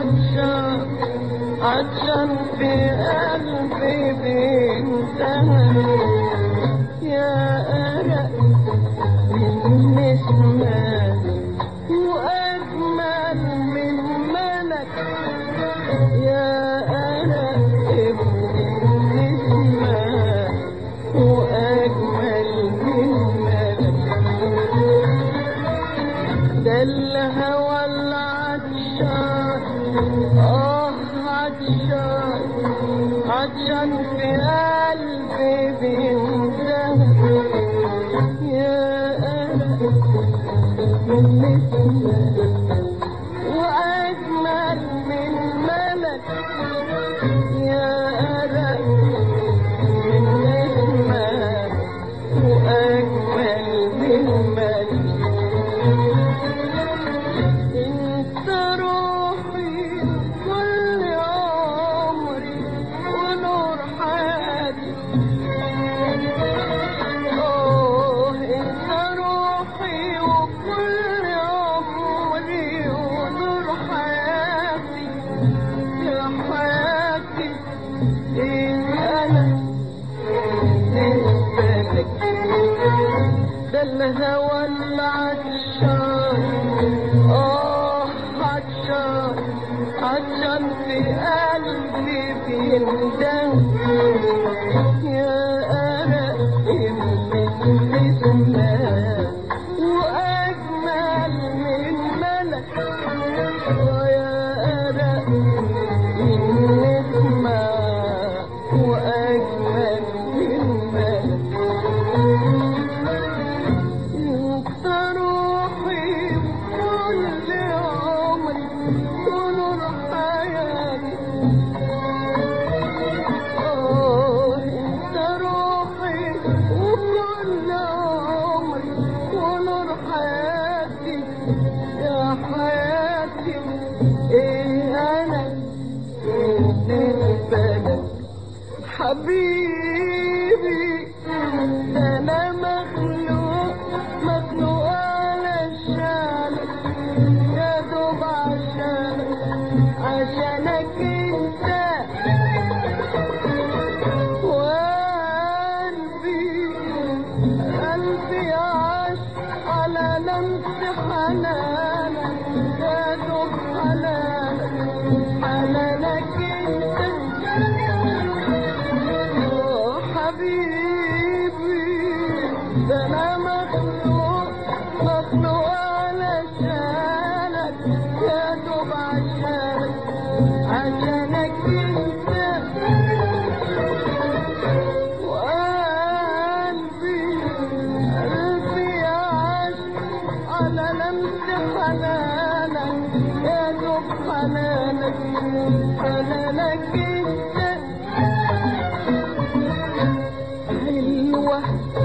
B: عطشان عطشان في قلبي بينتهى يا أرق من نسمة وأجمل من ملك يا أرق من نسمة وأجمل من ملك ده الهوى العطشان اه عطشان عطشان في قلبي بينتهى يا أنا من نسمة وأجمل من ملك يا أنا من نسمة وأجمل من ملك انت روحي كل عمري ونور حياتي اوه انت روحي وكل عمري ونور حياتي يا حياتي ايه انا بالنسبه لك ده الهوى العطشان اه عطشان عطشان في قلبي بيندم يا أرق من نسمة وأجمل من ملك ويا أرق من نسمة وأجمل من ملك انت روحي كل عمري ونور حياتي اه انت روحي وكل عمري ونور حياتي يا حياتي ايه انا بالنسبه لك حبيبي ده انا مخلوق مخلوق علشانك يا دوب عشانك عشانك انت وقلبي قلبي عاش على لمس حنانك يا دوب حنانك حنانك انت يا حبيبي ده انا مخلوق مخلوق علشانك يا دوب عشانك عشانك انت وقلبي قلبي عاش على لمس حنانك يا دوب حنانك حنانك انت حلوة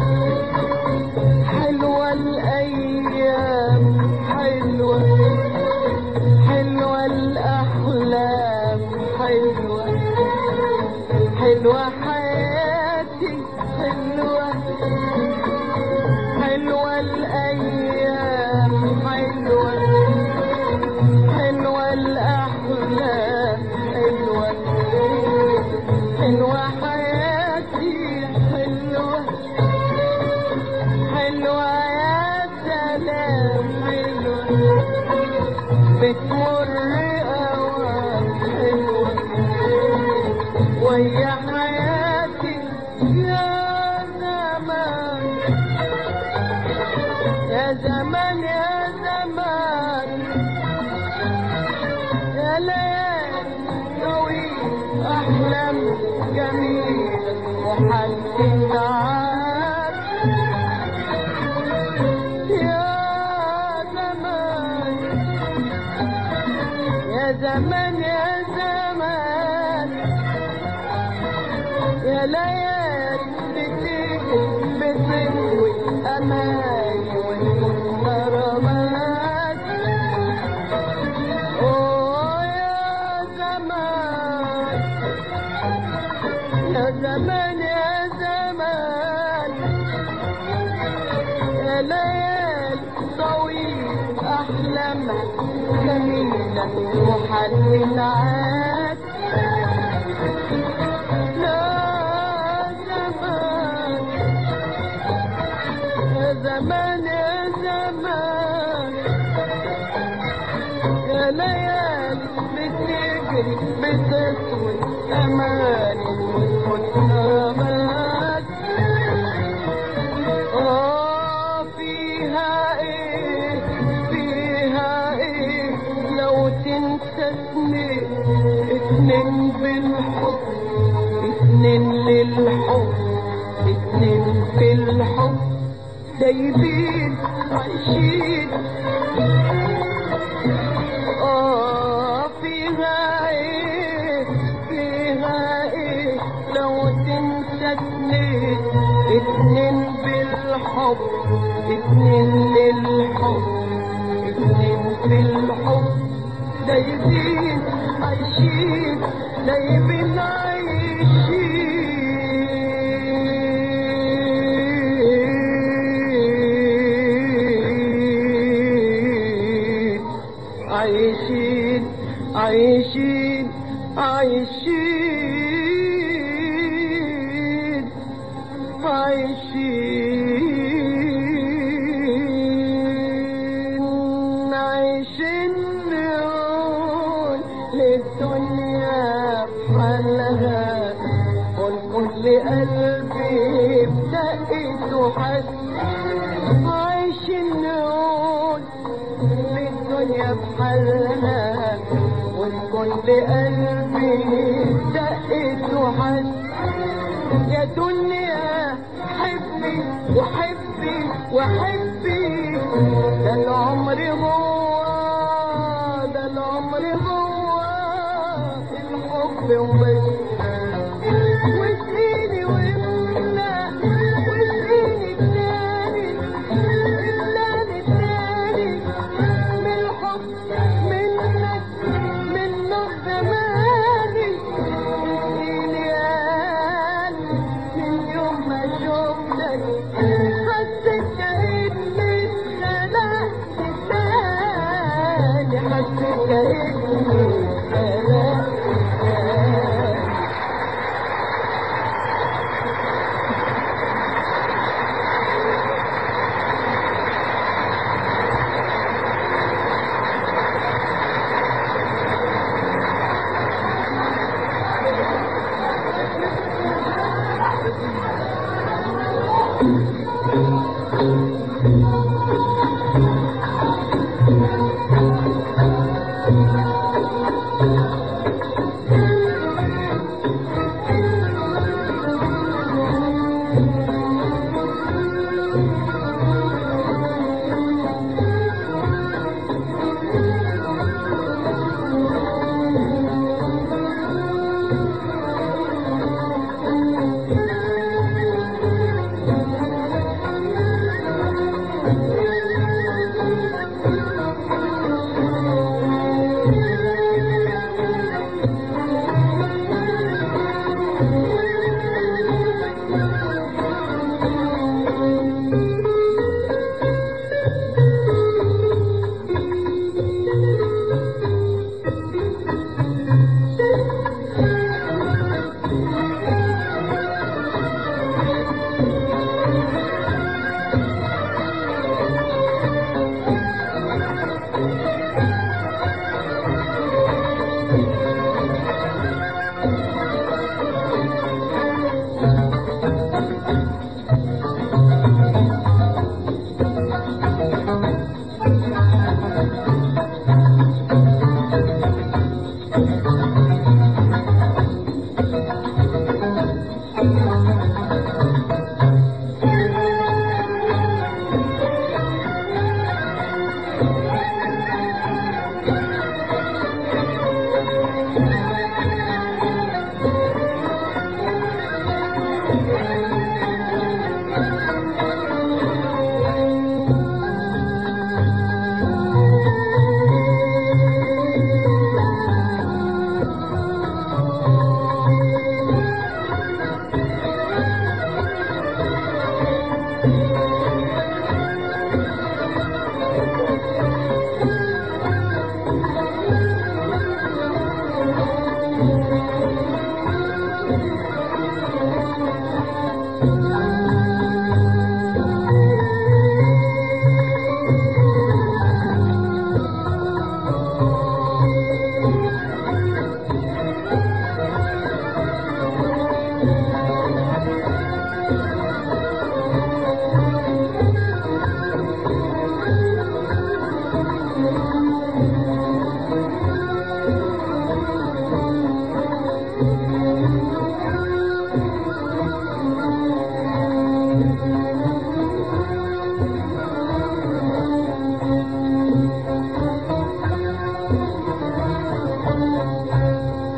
B: حلوة الأيام حلوة حلوة الأحلام حلوة حلوة حياتي حلوة حلوة الأيام حلوة حلوة الأحلام حلوة حلوة حياتي حلوة حلوة يا سلام حلوة بتمر أوام حلوة ويا حياتي يا زمان يا زمان يا زمان يا ليالي طويل أحلام جميلة وحنتي معاك يا زمان يا زمان يا زمان يا ليالي بتيجي بتروي أماني والمغرمات أوه يا زمان يا زمان يا زمان يا ليالي طويل أحلامها جميلة كان محل عاد لا زمان يا زمان يا زمان يا ليالي بتجري بتطوي اماني والمنامات اه فيها ايه فيها ايه لو تنسى اتنين اتنين بالحب اتنين للحب اتنين في الحب دايبين عايشين آه فيها ايه فيها ايه لو تنسى اتنين اتنين بالحب اتنين للحب اتنين في الحب دايبين عايشين دايبين عايشين عايشين عايشين عايشين عايشين عايشين نقول للدنيا بحالها والكل قلبي بدقت وحس عايشين نقول للدنيا بحالها والكل قلبي دقت وحس يا دنيا حبي وحبي وحبي ده العمر هو ده العمر هو الحب وبس واسقيني واملا واسقيني التاني التاني التاني من الحب منك من نور زماني واسقيني يا قلبي من يوم ما شفتك حسيت كأني اتخلقت تاني حسيت كأني اتخلقت تاني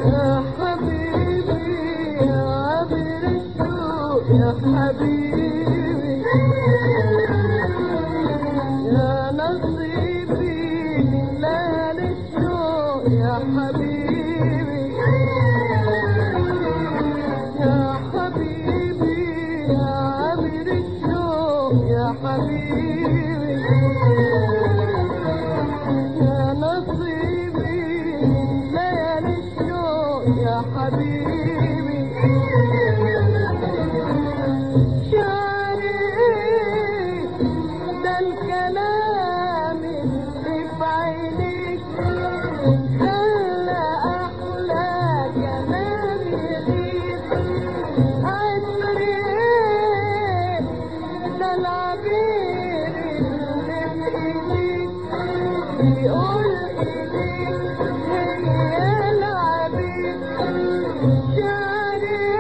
B: يا حبيبي يا عبر السوق يا حبيبي يا نصيبي من ليالي الشوق يا حبيبي يا حبيبي يا عبر الشوق يا حبيبي يا نصيبي من ليالي الشوق يا حبيبي شعري ده الكلام اللي في عينيك خلى أحلى كلام يغيب عطري ده العبير اللي في ايديك بيقول ايديك هي العبير شعري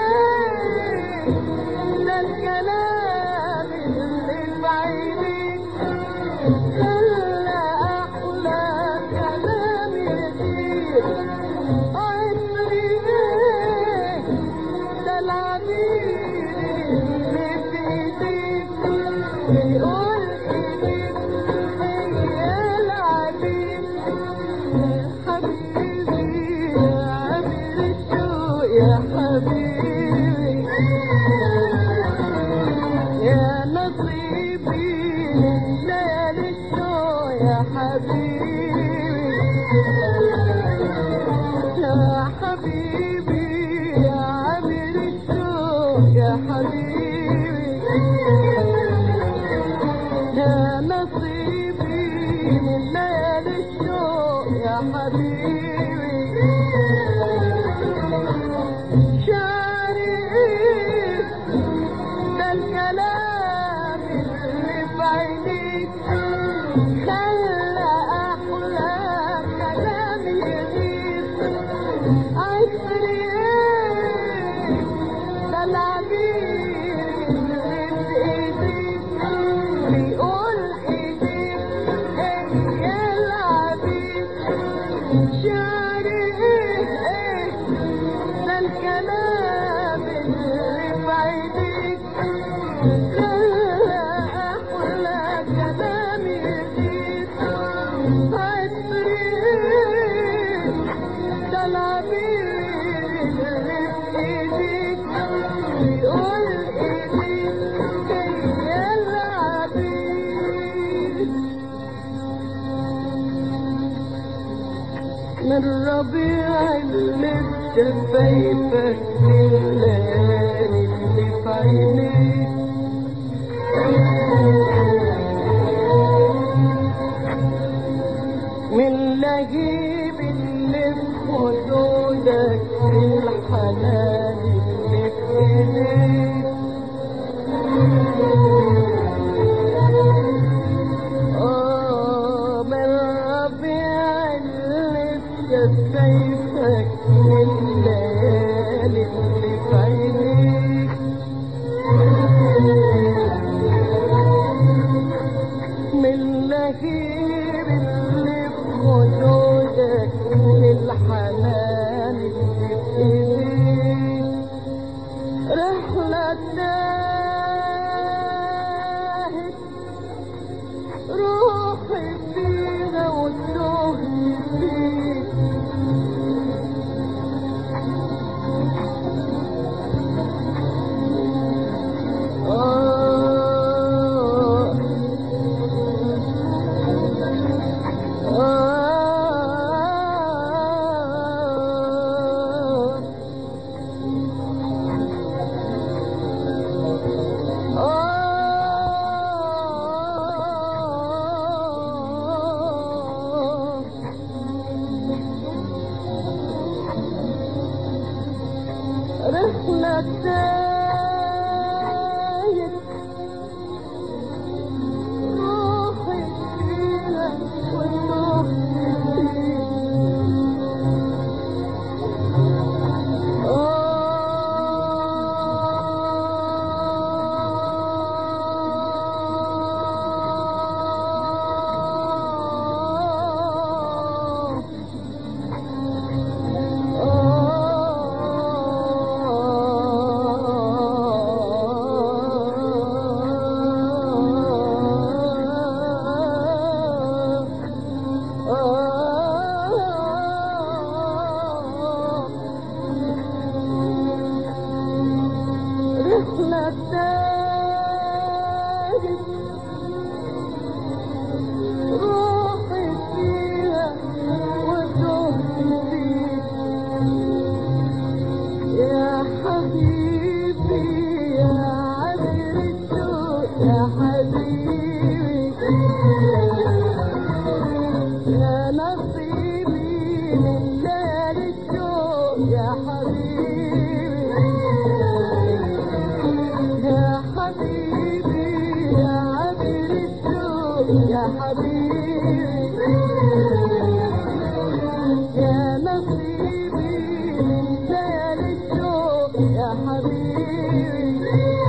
B: ده الكلام اللي في عينيك خلى أحلى كلام يطير عطري ده العبير اللي في ايديك بيقول ايديك هي العبير يا حبيبي يا عبير السوق يا حبيبي يا نصيبي من ليالي الشوق يا حبيبي يا حبيبي يا عبير السوق يا حبيبي يا نصيبي من ليالي الشوق يا حبيبي شعري ده الكلام اللي في عينيك خلى أحلى كلام يغيب عطري ده العبير اللي في ايديك بيقول ايديك هي العبير شعري ده الكلام اللي في عينيك خلى أحلى كلام يزيد عطري ده العبير اللي في ايديك بيقول ايديك هي العبير من ربيع اللي في شفايفك الليالي اللي في عينيك من لهيب اللي في خدودك الحنان اللي في ايديك آه من ربيع اللي في شفايفك الليالي اللي في عينيك من لهيب اللي في خدودك الحنان اللي في ايديك رحلة تاهت روحي فيها وتهت فيك آه آه رحلة تاهت روحي فيها وتهت آه رحلة تاجت روحي فيها وتهت فيها يا حبيبي يا عبر السوق يا حبيبي يا نصيبي من نار الشوق يا حبيبي يا حبيبي يا عبر السوق يا حبيبي يا نصيبي من دار الشوق يا حبيبي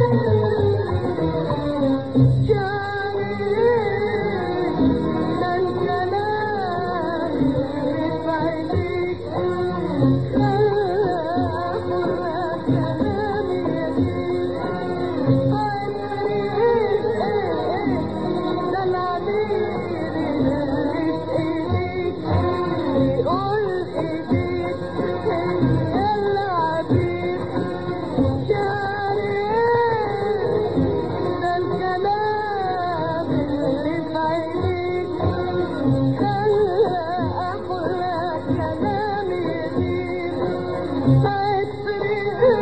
B: جاني ده الكلام في عينيك خلى كلامي يزيد ده العبير اللي في ايديك يقول ايديك هي العبير جاري ده الكلام اللي في عينيك خلى احلى كلام يزيد عطري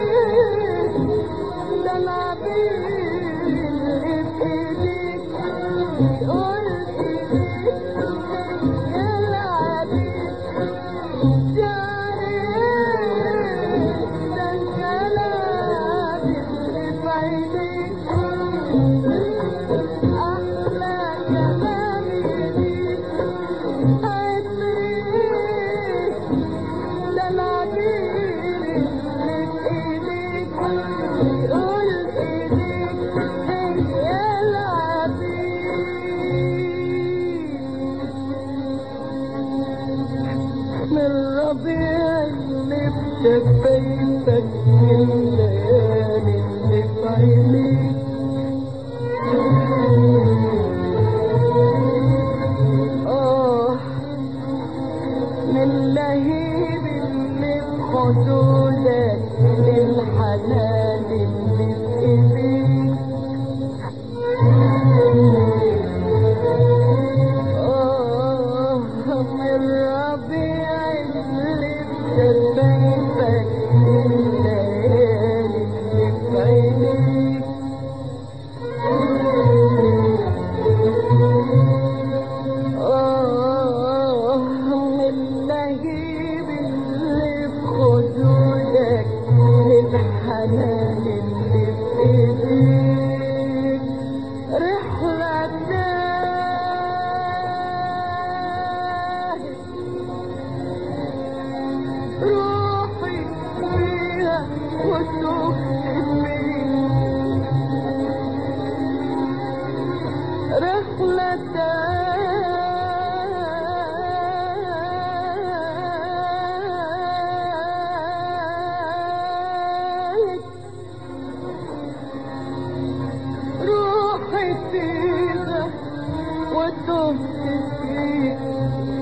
B: ده العبير اللي في ايديك يقول ايديك يا العبير جاري ده الكلام اللي في عينيك أحلى كلام يزيد عطري ده العبير اللي في ايديك يقول ايديك هي العبير من ربيع اللي في شفايفك من ليالي اللي في عينيك آه من لهيب اللي في خدودك للحنان اللي في ايديك آه من ربيع اللي في شفايفك من ليالي اللي في عينيك آه من لهيب اللي في خدودك للحنان اللي في ايديك رحلة تاهت روحي فيها وتهت فيها رحلة تاهت روحي فيها وتهت فيها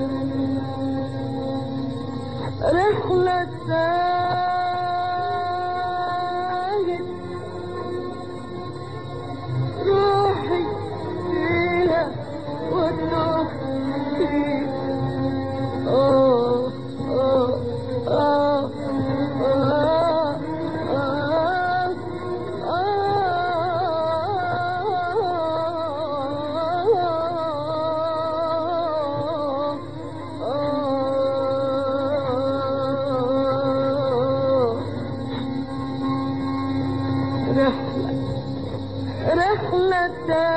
B: رحلة تاهت روحي فيها وتهت فيها آه آه آه آه آه آه آه رحلة رحلة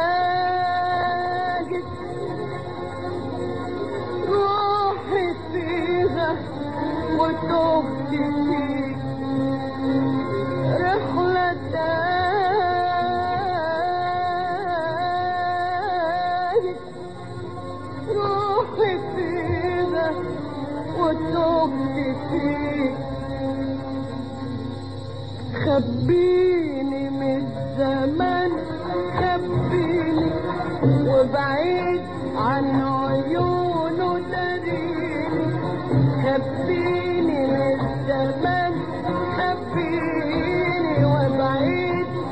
B: تاجت روحي فيها وتهت فيك رحلة تاجت روحي فيها وتهت فيك خبيني من الزمان خبيني وبعيد عن عيونه داريني خبيني من الزمان خبيني وبعيد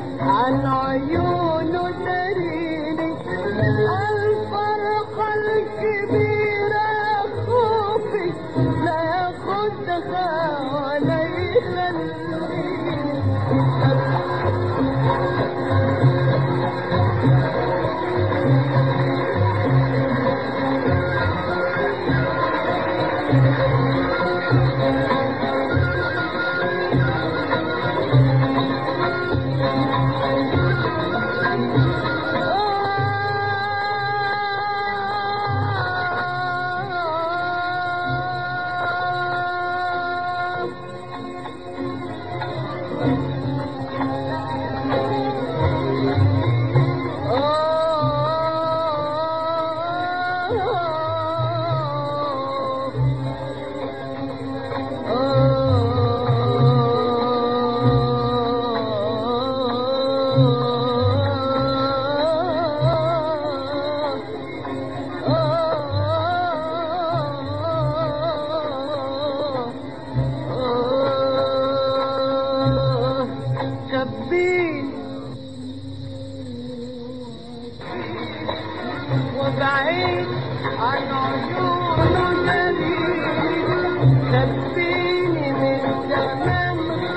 B: خبيني وبعيد عن عيونه جميل خبيني من زمان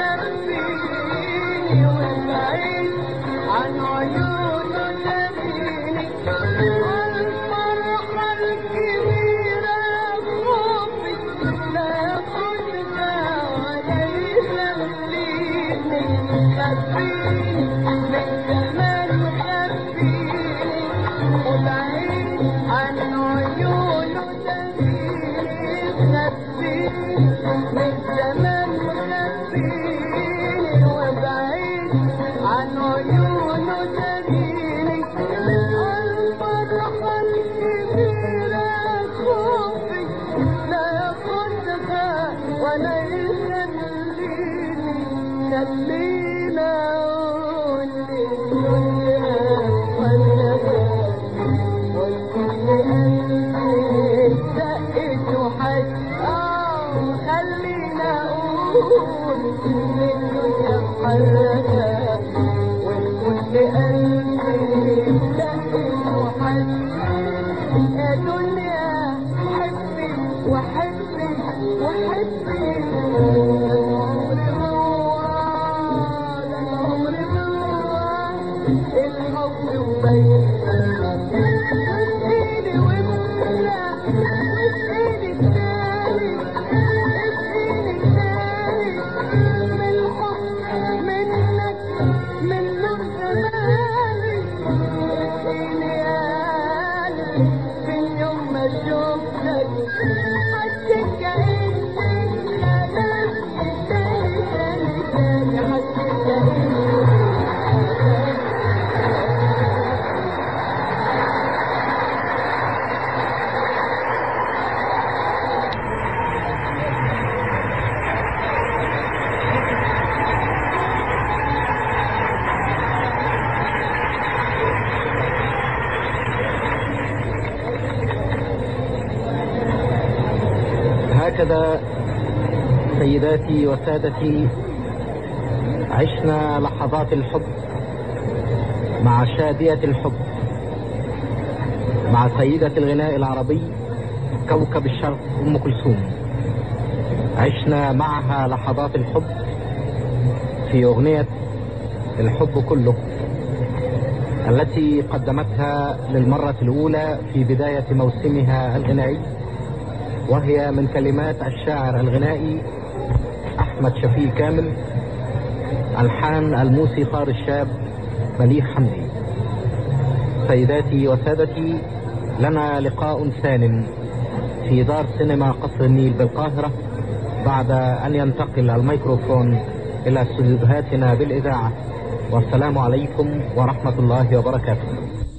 B: خبيني وبعيد عن عيونه جميل والفرحة الكبيرة خوفي لا خدها ولا يخليني خبيني من زمان خبيني وبعيد عن عيونه جميل خبيني من زمان خبيني وبعيد عن عيونه جميل الفرحة الكبيرة خوفي لا ياخدها ولا يخليني خلينا اقول للدنيا ولا والكل قلبي دقت وحد اه خلينا اقول للدنيا محركة والكل قلبي دقت وحد يا دنيا حبي وحبي وحبي العمر روح الحب وبين واسقيني واملا واسقيني التاني اسقيني التاني من الحب منك من نور زماني اسقيني يا قلبي من يوم ما شفتك حسيت كأني خلاص تاني تاني تاني حسيت كأني
A: هكذا سيداتي وسادتي عشنا لحظات الحب مع شادية الحب مع سيدة الغناء العربي كوكب الشرق أم كلثوم عشنا معها لحظات الحب في أغنية الحب كله التي قدمتها للمرة الأولى في بداية موسمها الغنائي وهي من كلمات الشاعر الغنائي أحمد شفيق كامل ألحان الموسيقار الشاب مليح حمدي سيداتي وسادتي لنا لقاء ثان في دار سينما قصر النيل بالقاهرة بعد أن ينتقل الميكروفون إلى استديوهاتنا بالإذاعة والسلام عليكم ورحمة الله وبركاته